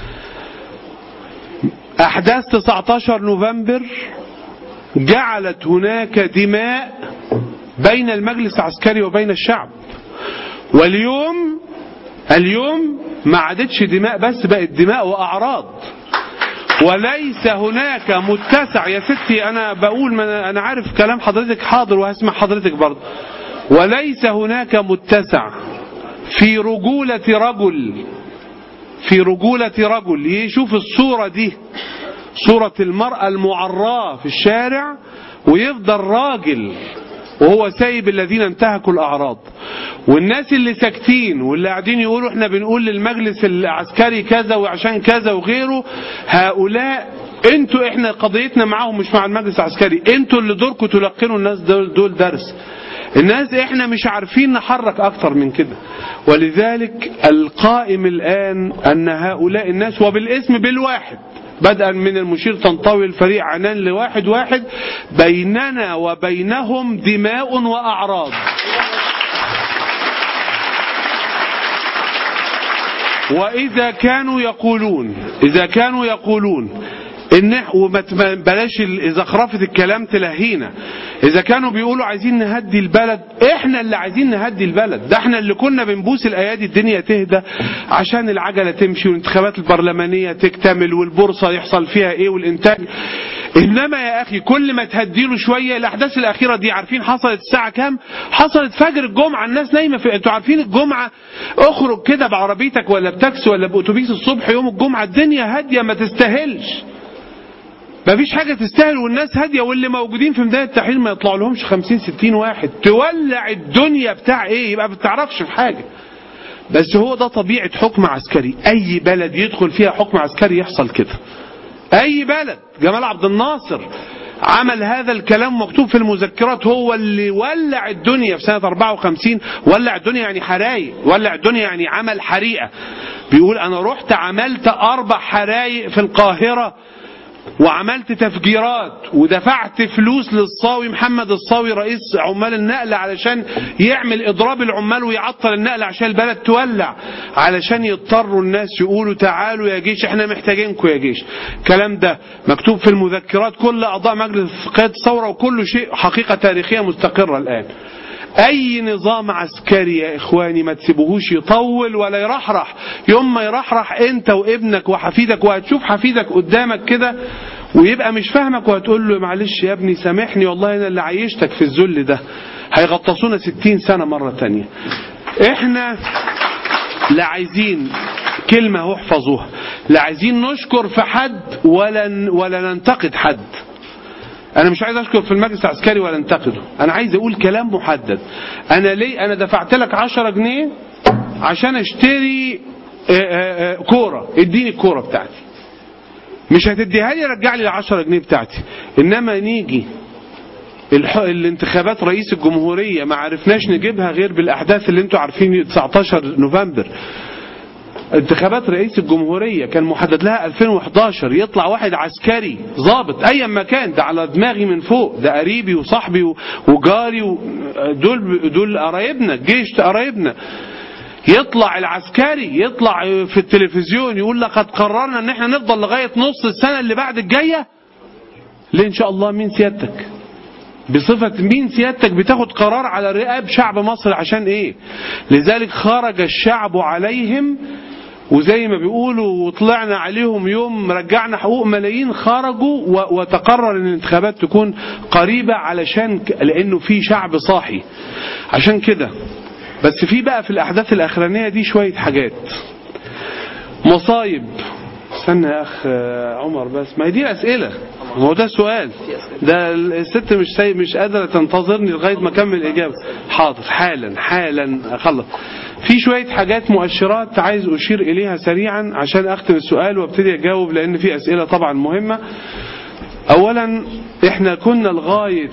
احداث 19 نوفمبر جعلت هناك دماء بين المجلس العسكري وبين الشعب واليوم اليوم ما عادتش دماء بس بقت دماء واعراض وليس هناك متسع يا ستي انا بقول ما أنا- انا عارف كلام حضرتك حاضر وهسمع حضرتك برضه وليس هناك متسع في رجولة رجل في رجولة رجل يشوف الصورة دي صورة المرأة المعراة في الشارع ويفضل راجل وهو سايب الذين انتهكوا الأعراض والناس اللي ساكتين واللي قاعدين يقولوا احنا بنقول للمجلس العسكري كذا وعشان كذا وغيره هؤلاء انتوا احنا قضيتنا معاهم مش مع المجلس العسكري انتوا اللي دوركم تلقنوا الناس دول, دول درس الناس احنا مش عارفين نحرك اكتر من كده ولذلك القائم الان ان هؤلاء الناس وبالاسم بالواحد بدءا من المشير تنطوي الفريق عنان لواحد واحد بيننا وبينهم دماء واعراض وإذا كانوا يقولون إذا كانوا يقولون إن وما تم- بلاش ال- زخرفة الكلام تلهينا إذا كانوا بيقولوا عايزين نهدي البلد إحنا اللي عايزين نهدي البلد ده إحنا اللي كنا بنبوس الأيادي الدنيا تهدى عشان العجلة تمشي والانتخابات البرلمانية تكتمل والبورصة يحصل فيها إيه والإنتاج إنما يا أخي كل ما تهديله شوية الأحداث الأخيرة دي عارفين حصلت الساعة كام حصلت فجر الجمعة الناس نايمة في أنتوا عارفين الجمعة اخرج كده بعربيتك ولا بتاكسي ولا بأتوبيس الصبح يوم الجمعة الدنيا هادية ما تستاهلش مفيش حاجة تستاهل والناس هادية واللي موجودين في ميدان التحرير ما يطلع لهمش 50 60 واحد تولع الدنيا بتاع ايه يبقى ما بتعرفش في حاجة بس هو ده طبيعة حكم عسكري اي بلد يدخل فيها حكم عسكري يحصل كده اي بلد جمال عبد الناصر عمل هذا الكلام مكتوب في المذكرات هو اللي ولع الدنيا في سنة 54 ولع الدنيا يعني حرايق ولع الدنيا يعني عمل حريقة بيقول انا رحت عملت اربع حرايق في القاهرة وعملت تفجيرات ودفعت فلوس للصاوي محمد الصاوي رئيس عمال النقل علشان يعمل اضراب العمال ويعطل النقل عشان البلد تولع علشان يضطروا الناس يقولوا تعالوا يا جيش احنا محتاجينكم يا جيش الكلام ده مكتوب في المذكرات كل اعضاء مجلس قيادة الثوره وكل شيء حقيقه تاريخيه مستقره الان اي نظام عسكري يا اخواني ما تسيبوهوش يطول ولا يرحرح يوم ما يرحرح انت وابنك وحفيدك وهتشوف حفيدك قدامك كده ويبقى مش فاهمك وهتقول له معلش يا ابني سامحني والله انا اللي عيشتك في الذل ده هيغطسونا ستين سنة مرة تانية احنا لا عايزين كلمة اهو احفظوها لا عايزين نشكر في حد ولا ولا ننتقد حد انا مش عايز اشكر في المجلس العسكري ولا انتقده انا عايز اقول كلام محدد انا ليه انا دفعت لك 10 جنيه عشان اشتري آه، آه، آه، كوره اديني الكوره بتاعتي مش هتديها لي رجع لي ال 10 جنيه بتاعتي انما نيجي الح... الانتخابات رئيس الجمهورية ما عرفناش نجيبها غير بالأحداث اللي انتوا عارفين 19 نوفمبر انتخابات رئيس الجمهورية كان محدد لها 2011 يطلع واحد عسكري ضابط ايا ما كان ده على دماغي من فوق ده قريبي وصاحبي و- وجاري و- دول دول قرايبنا الجيش ده قرايبنا يطلع العسكري يطلع في التلفزيون يقول لقد قررنا ان احنا نفضل لغاية نص السنة اللي بعد الجاية ليه ان شاء الله مين سيادتك بصفة مين سيادتك بتاخد قرار على رقاب شعب مصر عشان ايه لذلك خرج الشعب عليهم وزي ما بيقولوا وطلعنا عليهم يوم رجعنا حقوق ملايين خرجوا و- وتقرر ان الانتخابات تكون قريبة علشان ك- لانه في شعب صاحي عشان كده بس في بقى في الاحداث الاخرانية دي شوية حاجات مصايب استنى يا اخ عمر بس ما هي دي اسئله ما هو ده سؤال ده الست مش سي... مش قادره تنتظرني لغايه ما اكمل الاجابه حاضر حالا حالا اخلص في شويه حاجات مؤشرات عايز اشير اليها سريعا عشان اختم السؤال وابتدي اجاوب لان في اسئله طبعا مهمه اولا احنا كنا لغايه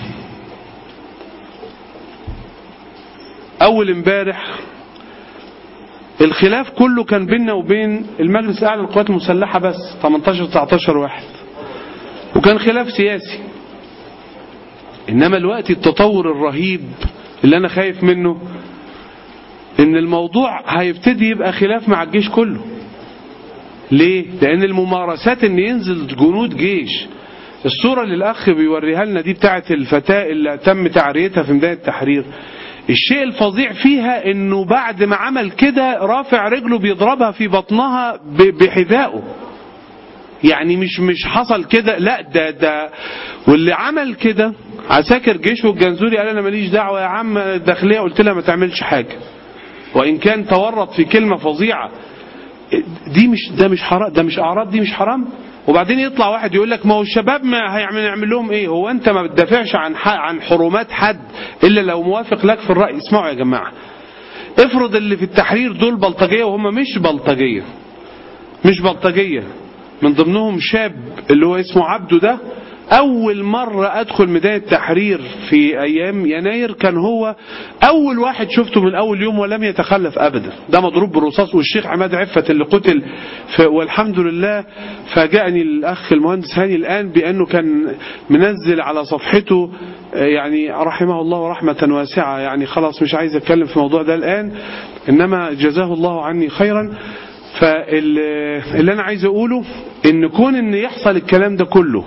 اول امبارح الخلاف كله كان بيننا وبين المجلس الاعلى للقوات المسلحه بس 18 19 واحد وكان خلاف سياسي انما الوقت التطور الرهيب اللي انا خايف منه ان الموضوع هيبتدي يبقى خلاف مع الجيش كله ليه لان الممارسات ان ينزل جنود جيش الصورة اللي الاخ بيوريها لنا دي بتاعت الفتاة اللي تم تعريتها في ميدان التحرير الشيء الفظيع فيها انه بعد ما عمل كده رافع رجله بيضربها في بطنها ب- بحذائه يعني مش مش حصل كده لا ده ده واللي عمل كده عساكر جيش والجنزوري قال انا ماليش دعوه يا عم الداخليه قلت لها ما تعملش حاجه وان كان تورط في كلمه فظيعه دي مش ده مش حرام ده مش اعراض دي مش حرام وبعدين يطلع واحد يقول لك ما هو الشباب ما هيعمل نعمل لهم ايه هو انت ما بتدافعش عن حق عن حرمات حد الا لو موافق لك في الراي اسمعوا يا جماعه افرض اللي في التحرير دول بلطجيه وهم مش بلطجيه مش بلطجيه من ضمنهم شاب اللي هو اسمه عبده ده أول مرة أدخل ميدان التحرير في أيام يناير كان هو أول واحد شفته من أول يوم ولم يتخلف أبدا ده مضروب بالرصاص والشيخ عماد عفت اللي قتل ف- والحمد لله فاجأني الأخ المهندس هاني الآن بأنه كان منزل على صفحته آه، يعني رحمه الله رحمة واسعة يعني خلاص مش عايز أتكلم في الموضوع ده الآن إنما جزاه الله عني خيرا فاللي انا عايز اقوله ان كون ان يحصل الكلام ده كله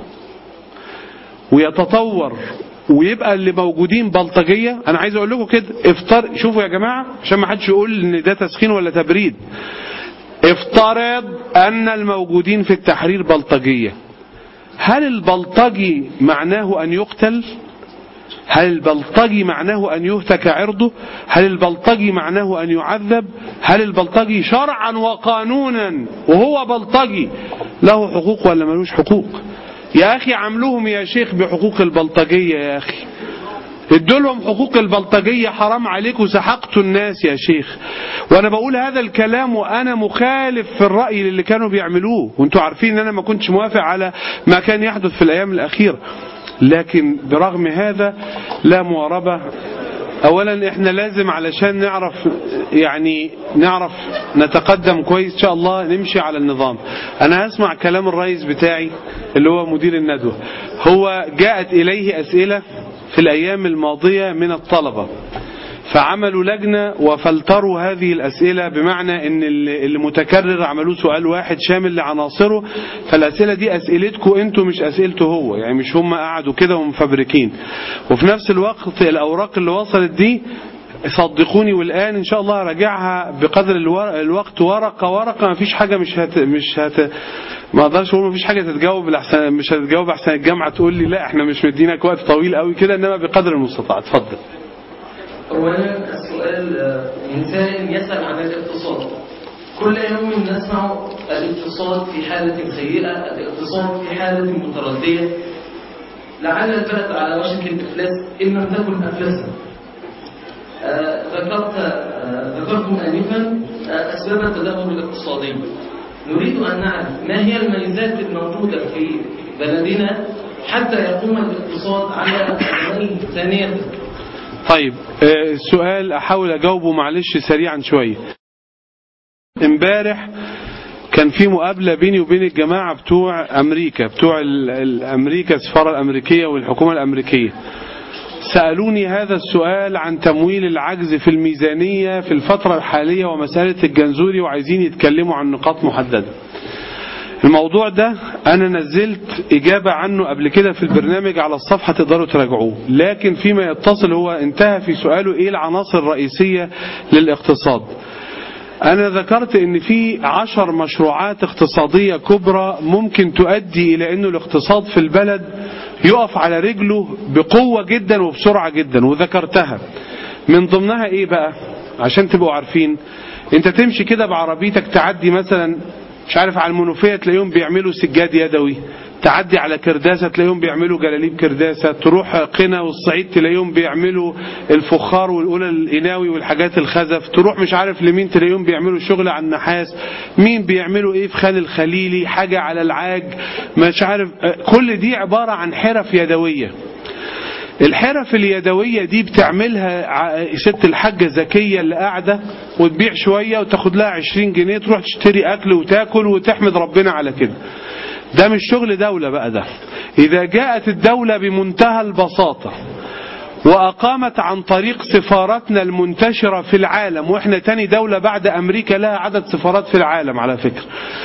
ويتطور ويبقى اللي موجودين بلطجيه انا عايز اقول لكم كده افتر شوفوا يا جماعه عشان ما حدش يقول ان ده تسخين ولا تبريد افترض ان الموجودين في التحرير بلطجيه هل البلطجي معناه ان يقتل هل البلطجي معناه أن يهتك عرضه هل البلطجي معناه أن يعذب هل البلطجي شرعا وقانونا وهو بلطجي له حقوق ولا ملوش حقوق يا أخي عملوهم يا شيخ بحقوق البلطجية يا أخي ادولهم حقوق البلطجية حرام عليكم سحقتوا الناس يا شيخ وانا بقول هذا الكلام وانا مخالف في الرأي اللي كانوا بيعملوه وانتوا عارفين ان انا ما كنتش موافق على ما كان يحدث في الايام الاخيرة لكن برغم هذا لا مواربة اولا احنا لازم علشان نعرف يعني نعرف نتقدم كويس ان شاء الله نمشي على النظام انا هسمع كلام الرئيس بتاعي اللي هو مدير الندوة هو جاءت اليه اسئلة في الايام الماضية من الطلبة فعملوا لجنة وفلتروا هذه الأسئلة بمعنى أن اللي متكرر عملوه سؤال واحد شامل لعناصره فالأسئلة دي أسئلتكم أنتوا مش أسئلته هو يعني مش هم قعدوا كده ومفبركين وفي نفس الوقت الأوراق اللي وصلت دي صدقوني والآن إن شاء الله راجعها بقدر الور- الوقت ورقة ورقة ما فيش حاجة مش هت مش هت ما اقدرش اقول ما فيش حاجة تتجاوب لأحسن مش هتتجاوب أحسن الجامعة تقول لي لا احنا مش مدينك وقت طويل قوي كده إنما بقدر المستطاع اتفضل أولا السؤال آه، من سائل يسأل عن الاقتصاد كل يوم نسمع الاقتصاد في حالة سيئة الاقتصاد في حالة متردية لعل البلد على وشك الإفلاس إن لم تكن أفلسا آه، ذكرت آه، ذكرتم آنفا آه، أسباب التدهور الاقتصادي نريد أن نعرف ما هي الميزات الموجودة في بلدنا حتى يقوم الاقتصاد على قدميه ثانية طيب آه، السؤال احاول اجاوبه معلش سريعا شويه امبارح كان في مقابله بيني وبين الجماعه بتوع امريكا بتوع ال- ال- امريكا السفاره الامريكيه والحكومه الامريكيه سألوني هذا السؤال عن تمويل العجز في الميزانية في الفترة الحالية ومسألة الجنزوري وعايزين يتكلموا عن نقاط محددة الموضوع ده أنا نزلت إجابة عنه قبل كده في البرنامج على الصفحة تقدروا تراجعوه لكن فيما يتصل هو انتهى في سؤاله إيه العناصر الرئيسية للاقتصاد أنا ذكرت إن في عشر مشروعات اقتصادية كبرى ممكن تؤدي إلى إنه الاقتصاد في البلد يقف على رجله بقوة جدا وبسرعة جدا وذكرتها من ضمنها إيه بقى عشان تبقوا عارفين أنت تمشي كده بعربيتك تعدي مثلا مش عارف على المنوفية تلاقيهم بيعملوا سجاد يدوي تعدي على كرداسة تلاقيهم بيعملوا جلاليب كرداسة تروح قنا والصعيد تلاقيهم بيعملوا الفخار والأولى الإناوي والحاجات الخزف تروح مش عارف لمين تلاقيهم بيعملوا شغل على النحاس مين بيعملوا ايه في خان الخليلي حاجة على العاج مش عارف كل دي عبارة عن حرف يدوية الحرف اليدوية دي بتعملها ست الحاجة زكية اللي قاعدة وتبيع شوية وتاخد لها عشرين جنيه تروح تشتري أكل وتاكل وتحمد ربنا على كده ده مش شغل دولة بقى ده إذا جاءت الدولة بمنتهى البساطة وأقامت عن طريق سفاراتنا المنتشرة في العالم وإحنا تاني دولة بعد أمريكا لها عدد سفارات في العالم على فكرة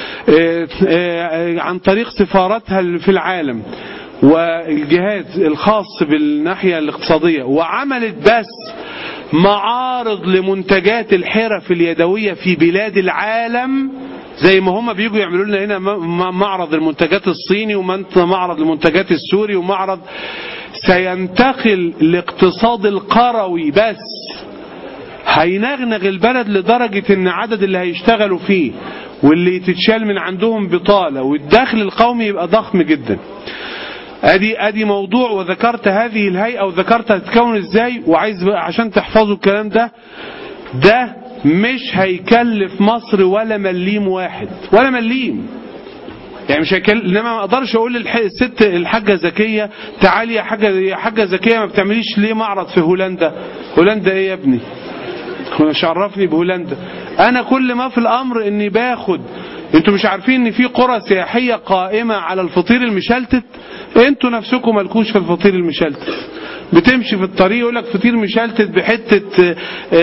عن طريق سفاراتها في العالم والجهاز الخاص بالناحية الاقتصادية وعملت بس معارض لمنتجات الحرف اليدوية في بلاد العالم زي ما هم بيجوا يعملوا لنا هنا معرض المنتجات الصيني ومعرض المنتجات السوري ومعرض سينتقل الاقتصاد القروي بس هينغنغ البلد لدرجة ان عدد اللي هيشتغلوا فيه واللي تتشال من عندهم بطالة والدخل القومي يبقى ضخم جدا ادي ادي موضوع وذكرت هذه الهيئة وذكرت هتتكون ازاي وعايز عشان تحفظوا الكلام ده ده مش هيكلف مصر ولا مليم واحد ولا مليم يعني مش هيكلف انما ما اقدرش اقول للست الحاجه زكيه تعالي يا حاجه يا حاجه زكيه ما بتعمليش ليه معرض في هولندا هولندا ايه يا ابني مش عرفني بهولندا انا كل ما في الامر اني باخد انتوا مش عارفين ان في قرى سياحيه قائمه على الفطير المشلتت انتوا نفسكم مالكوش في الفطير المشلتت بتمشي في الطريق يقول لك فطير مشلتت بحته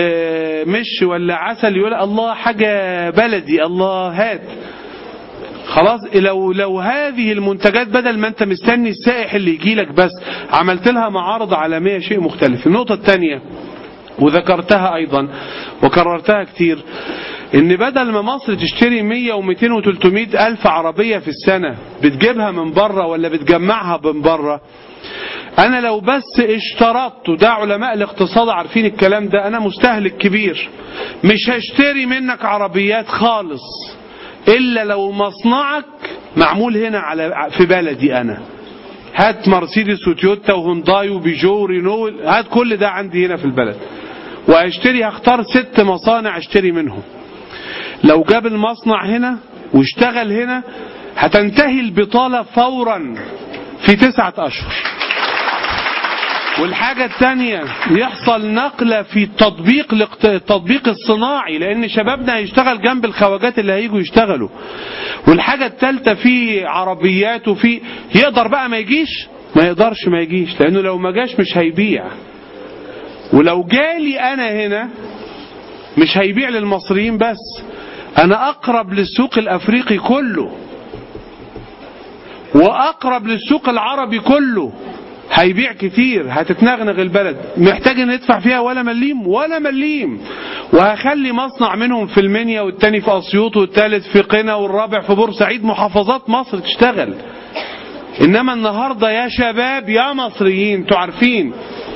مش ولا عسل يقول الله حاجه بلدي الله هات خلاص لو لو هذه المنتجات بدل ما انت مستني السائح اللي يجي لك بس عملت لها معارض عالميه شيء مختلف النقطه الثانيه وذكرتها ايضا وكررتها كتير ان بدل ما مصر تشتري 100 و200 و300 الف عربيه في السنه بتجيبها من بره ولا بتجمعها من بره انا لو بس اشترطت وده علماء الاقتصاد عارفين الكلام ده انا مستهلك كبير مش هشتري منك عربيات خالص الا لو مصنعك معمول هنا على في بلدي انا هات مرسيدس وتويوتا وهونداي وبيجو ورينو هات كل ده عندي هنا في البلد وهشتري هختار ست مصانع اشتري منهم لو جاب المصنع هنا واشتغل هنا هتنتهي البطالة فورا في تسعة أشهر والحاجة الثانية يحصل نقلة في التطبيق التطبيق الصناعي لأن شبابنا هيشتغل جنب الخواجات اللي هيجوا يشتغلوا والحاجة الثالثة في عربيات وفي يقدر بقى ما يجيش ما يقدرش ما يجيش لأنه لو ما جاش مش هيبيع ولو جالي أنا هنا مش هيبيع للمصريين بس أنا أقرب للسوق الأفريقي كله وأقرب للسوق العربي كله هيبيع كتير هتتنغنغ البلد محتاج ان ندفع فيها ولا مليم ولا مليم وهخلي مصنع منهم في المنيا والتاني في اسيوط والتالت في قنا والرابع في بورسعيد محافظات مصر تشتغل انما النهارده يا شباب يا مصريين انتوا عارفين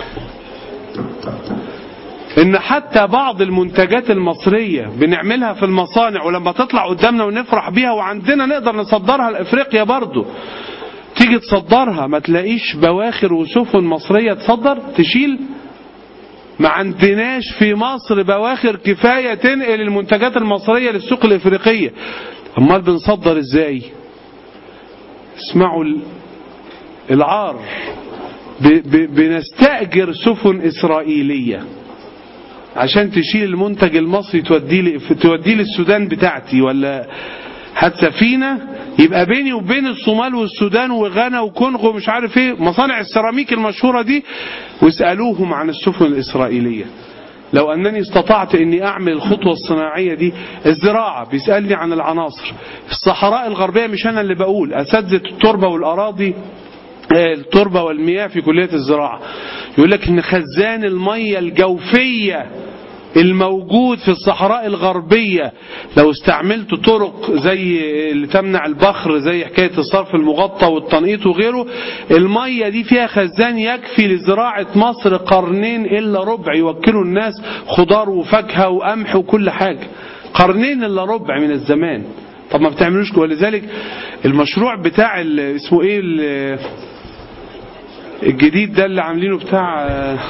ان حتى بعض المنتجات المصرية بنعملها في المصانع ولما تطلع قدامنا ونفرح بيها وعندنا نقدر نصدرها لافريقيا برضو تيجي تصدرها ما تلاقيش بواخر وسفن مصرية تصدر تشيل ما عندناش في مصر بواخر كفاية تنقل المنتجات المصرية للسوق الافريقية امال بنصدر ازاي اسمعوا العار بنستأجر سفن إسرائيلية عشان تشيل المنتج المصري توديه توديه للسودان بتاعتي ولا هات سفينة يبقى بيني وبين الصومال والسودان وغانا وكونغو مش عارف ايه مصانع السيراميك المشهورة دي واسألوهم عن السفن الإسرائيلية لو أنني استطعت أني أعمل الخطوة الصناعية دي الزراعة بيسألني عن العناصر الصحراء الغربية مش أنا اللي بقول أساتذة التربة والأراضي التربة والمياه في كلية الزراعة يقول لك ان خزان المية الجوفية الموجود في الصحراء الغربية لو استعملت طرق زي اللي تمنع البخر زي حكاية الصرف المغطى والتنقيط وغيره المية دي فيها خزان يكفي لزراعة مصر قرنين إلا ربع يوكلوا الناس خضار وفاكهة وقمح وكل حاجة قرنين إلا ربع من الزمان طب ما بتعملوش ولذلك المشروع بتاع اسمه ايه الجديد ده اللي عاملينه بتاع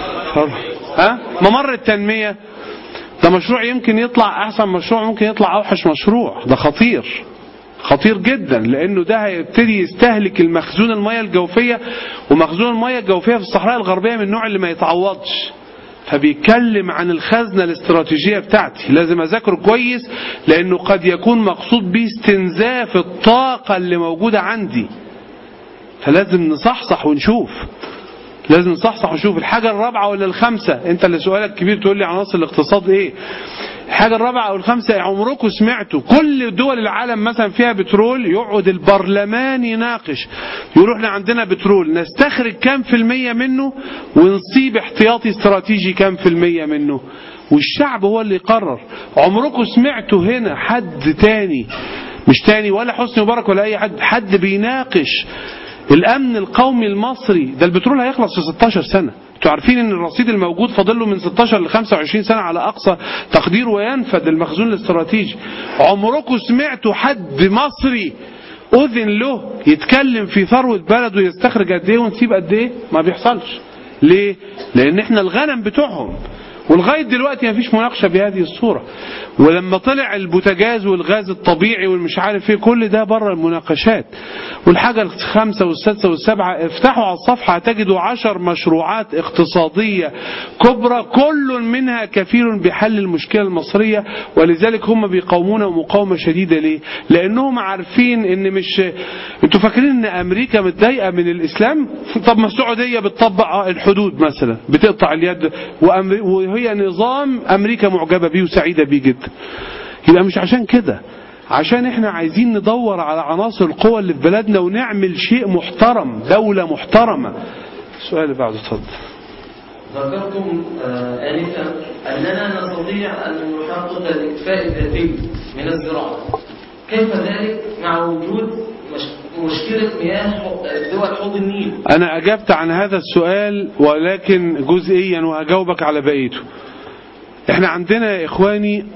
ها ممر التنمية ده مشروع يمكن يطلع احسن مشروع ممكن يطلع اوحش مشروع ده خطير خطير جدا لانه ده هيبتدي يستهلك المخزون المياه الجوفية ومخزون المياه الجوفية في الصحراء الغربية من النوع اللي ما يتعوضش فبيتكلم عن الخزنة الاستراتيجية بتاعتي لازم أذاكره كويس لأنه قد يكون مقصود به استنزاف الطاقة اللي موجودة عندي فلازم نصحصح ونشوف لازم نصحصح ونشوف الحاجة الرابعة ولا الخامسة انت اللي سؤالك كبير تقول لي عناصر الاقتصاد ايه الحاجة الرابعة او الخامسة عمركم سمعتوا كل دول العالم مثلا فيها بترول يقعد البرلمان يناقش يقول احنا عندنا بترول نستخرج كام في المية منه ونصيب احتياطي استراتيجي كام في المية منه والشعب هو اللي يقرر عمركم سمعتوا هنا حد تاني مش تاني ولا حسني مبارك ولا اي حد حد بيناقش الامن القومي المصري ده البترول هيخلص في 16 سنة انتوا عارفين ان الرصيد الموجود فاضل له من 16 ل 25 سنة على اقصى تقدير وينفد المخزون الاستراتيجي عمركم سمعتوا حد مصري اذن له يتكلم في ثروة بلده يستخرج قد ايه ونسيب قد ايه ما بيحصلش ليه لان احنا الغنم بتوعهم ولغاية دلوقتي مفيش مناقشة بهذه الصورة ولما طلع البوتاجاز والغاز الطبيعي والمش عارف ايه كل ده بره المناقشات والحاجة الخامسة والسادسة والسابعة افتحوا على الصفحة هتجدوا عشر مشروعات اقتصادية كبرى كل منها كفيل بحل المشكلة المصرية ولذلك هم بيقاومون مقاومة شديدة ليه لانهم عارفين ان مش انتوا فاكرين ان امريكا متضايقة من الاسلام طب ما السعودية بتطبق الحدود مثلا بتقطع اليد وأمر... وهي نظام امريكا معجبة بيه وسعيدة بيه جدا يبقى مش عشان كده عشان احنا عايزين ندور على عناصر القوى اللي في بلدنا ونعمل شيء محترم دولة محترمة السؤال اللي بعده اتفضل ذكرتم آه، آنفا أننا نستطيع أن نحقق الاكتفاء الذاتي من الزراعة كيف ذلك مع وجود مش- مشكلة مياه ح- دول حوض النيل انا اجبت عن هذا السؤال ولكن جزئيا وهجاوبك على بقيته احنا عندنا يا اخواني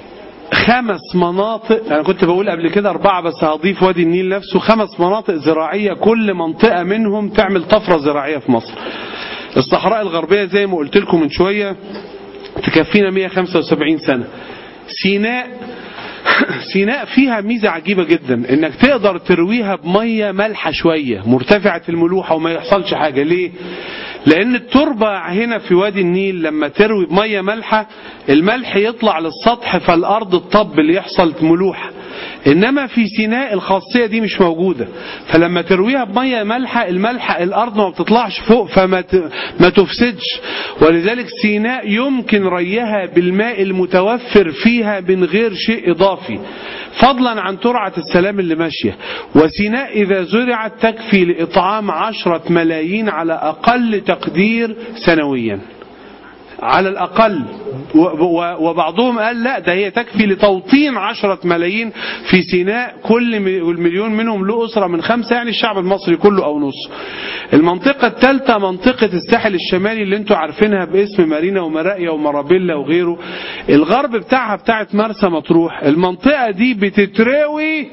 خمس مناطق انا كنت بقول قبل كده اربعة بس هضيف وادي النيل نفسه خمس مناطق زراعية كل منطقة منهم تعمل طفرة زراعية في مصر الصحراء الغربية زي ما قلت لكم من شوية تكفينا 175 سنة سيناء سيناء فيها ميزة عجيبة جدا انك تقدر ترويها بمية مالحة شوية مرتفعة الملوحة وما يحصلش حاجة ليه لان التربة هنا في وادي النيل لما تروي بمية مالحة الملح يطلع للسطح فالارض الطب اللي يحصل ملوحة انما في سيناء الخاصية دي مش موجودة فلما ترويها بمية مالحة الملح الارض ما بتطلعش فوق فما ت- ما تفسدش ولذلك سيناء يمكن ريها بالماء المتوفر فيها من غير شيء اضافي فضلا عن ترعة السلام اللي ماشية وسيناء اذا زرعت تكفي لاطعام عشرة ملايين على اقل تقدير سنويا على الأقل و- و- وبعضهم قال لا ده هي تكفي لتوطين عشرة ملايين في سيناء كل م- والمليون منهم له أسرة من خمسة يعني الشعب المصري كله أو نص المنطقة الثالثة منطقة الساحل الشمالي اللي انتوا عارفينها باسم مارينا ومراقيا ومرابيلا وغيره الغرب بتاعها بتاعت مرسى مطروح المنطقة دي بتتراوي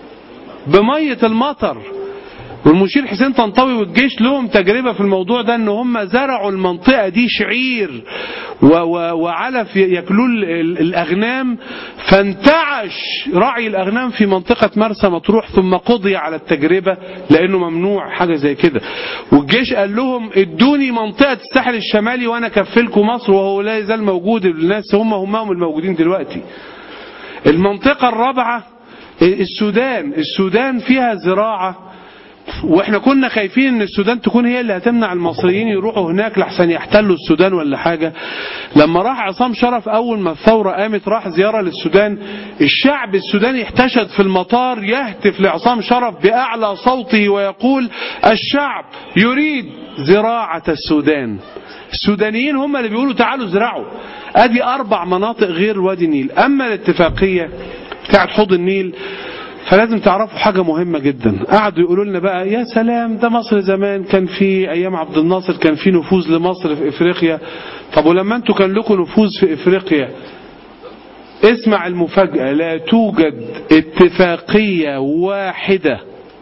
بمية المطر والمشير حسين طنطاوي والجيش لهم تجربة في الموضوع ده ان هم زرعوا المنطقة دي شعير و و وعلف ياكلوه ال- ال- الاغنام فانتعش رعي الاغنام في منطقة مرسى مطروح ثم قضي على التجربة لانه ممنوع حاجة زي كده والجيش قال لهم ادوني منطقة الساحل الشمالي وانا كفلكم مصر وهو لا يزال موجود الناس هم هم الموجودين دلوقتي المنطقة الرابعة السودان السودان فيها زراعة واحنا كنا خايفين ان السودان تكون هي اللي هتمنع المصريين يروحوا هناك لحسن يحتلوا السودان ولا حاجة لما راح عصام شرف اول ما الثورة قامت راح زيارة للسودان الشعب السوداني احتشد في المطار يهتف لعصام شرف باعلى صوته ويقول الشعب يريد زراعة السودان السودانيين هم اللي بيقولوا تعالوا زرعوا ادي اربع مناطق غير وادي النيل اما الاتفاقية بتاعت حوض النيل فلازم تعرفوا حاجة مهمة جدا قعدوا يقولوا لنا بقى يا سلام ده مصر زمان كان في أيام عبد الناصر كان في نفوذ لمصر في إفريقيا طب ولما أنتوا كان لكم نفوذ في إفريقيا اسمع المفاجأة لا توجد اتفاقية واحدة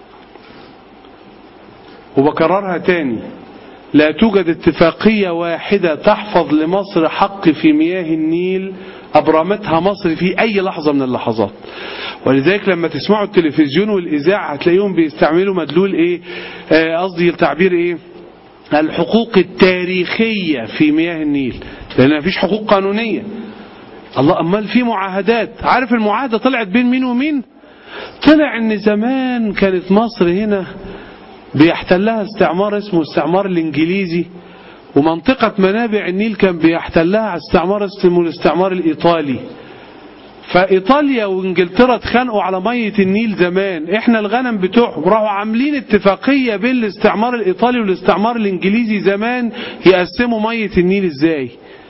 وبكررها تاني لا توجد اتفاقية واحدة تحفظ لمصر حق في مياه النيل أبرمتها مصر في أي لحظة من اللحظات ولذلك لما تسمعوا التلفزيون والإذاعة هتلاقيهم بيستعملوا مدلول إيه قصدي التعبير إيه الحقوق التاريخية في مياه النيل لأن مفيش حقوق قانونية الله أمال في معاهدات عارف المعاهدة طلعت بين مين ومين طلع ان زمان كانت مصر هنا بيحتلها استعمار اسمه استعمار الانجليزي ومنطقة منابع النيل كان بيحتلها استعمار اسمه الاستعمار الايطالي فايطاليا وانجلترا اتخانقوا على مية النيل زمان احنا الغنم بتوعهم راحوا عاملين اتفاقية بين الاستعمار الايطالي والاستعمار الانجليزي زمان يقسموا مية النيل ازاي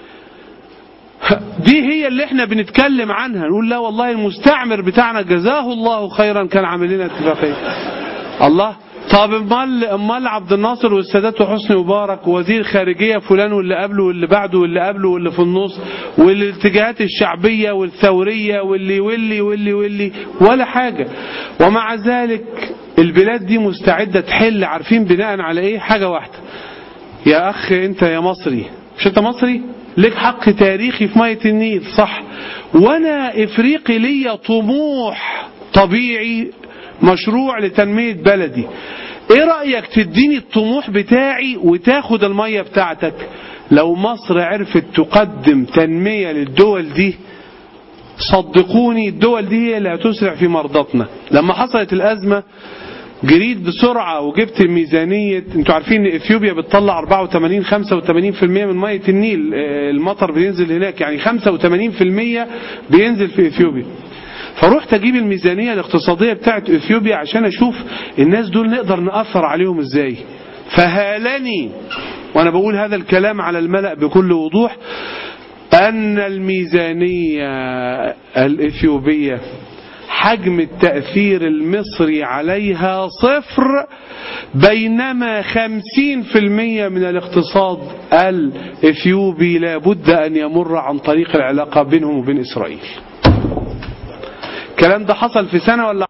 دي هي اللي احنا بنتكلم عنها نقول لا والله المستعمر بتاعنا جزاه الله خيرا كان عامل لنا اتفاقية الله طب امال امال عبد الناصر والسادات وحسني مبارك ووزير خارجيه فلان واللي قبله واللي بعده واللي قبله واللي في النص والاتجاهات الشعبيه والثوريه واللي واللي واللي واللي ولا حاجه ومع ذلك البلاد دي مستعده تحل عارفين بناء على ايه حاجه واحده يا اخ انت يا مصري مش انت مصري لك حق تاريخي في ميه النيل صح وانا افريقي ليا طموح طبيعي مشروع لتنمية بلدي ايه رأيك تديني الطموح بتاعي وتاخد المية بتاعتك لو مصر عرفت تقدم تنمية للدول دي صدقوني الدول دي هي اللي هتسرع في مرضاتنا لما حصلت الأزمة جريت بسرعة وجبت ميزانية انتوا عارفين ان اثيوبيا بتطلع 84 85% من مية النيل المطر بينزل هناك يعني 85% بينزل في اثيوبيا فروحت اجيب الميزانيه الاقتصاديه بتاعت اثيوبيا عشان اشوف الناس دول نقدر ناثر عليهم ازاي فهالني وانا بقول هذا الكلام على الملا بكل وضوح ان الميزانيه الاثيوبيه حجم التأثير المصري عليها صفر بينما خمسين في المية من الاقتصاد الإثيوبي لابد أن يمر عن طريق العلاقة بينهم وبين إسرائيل الكلام ده حصل في سنة ولا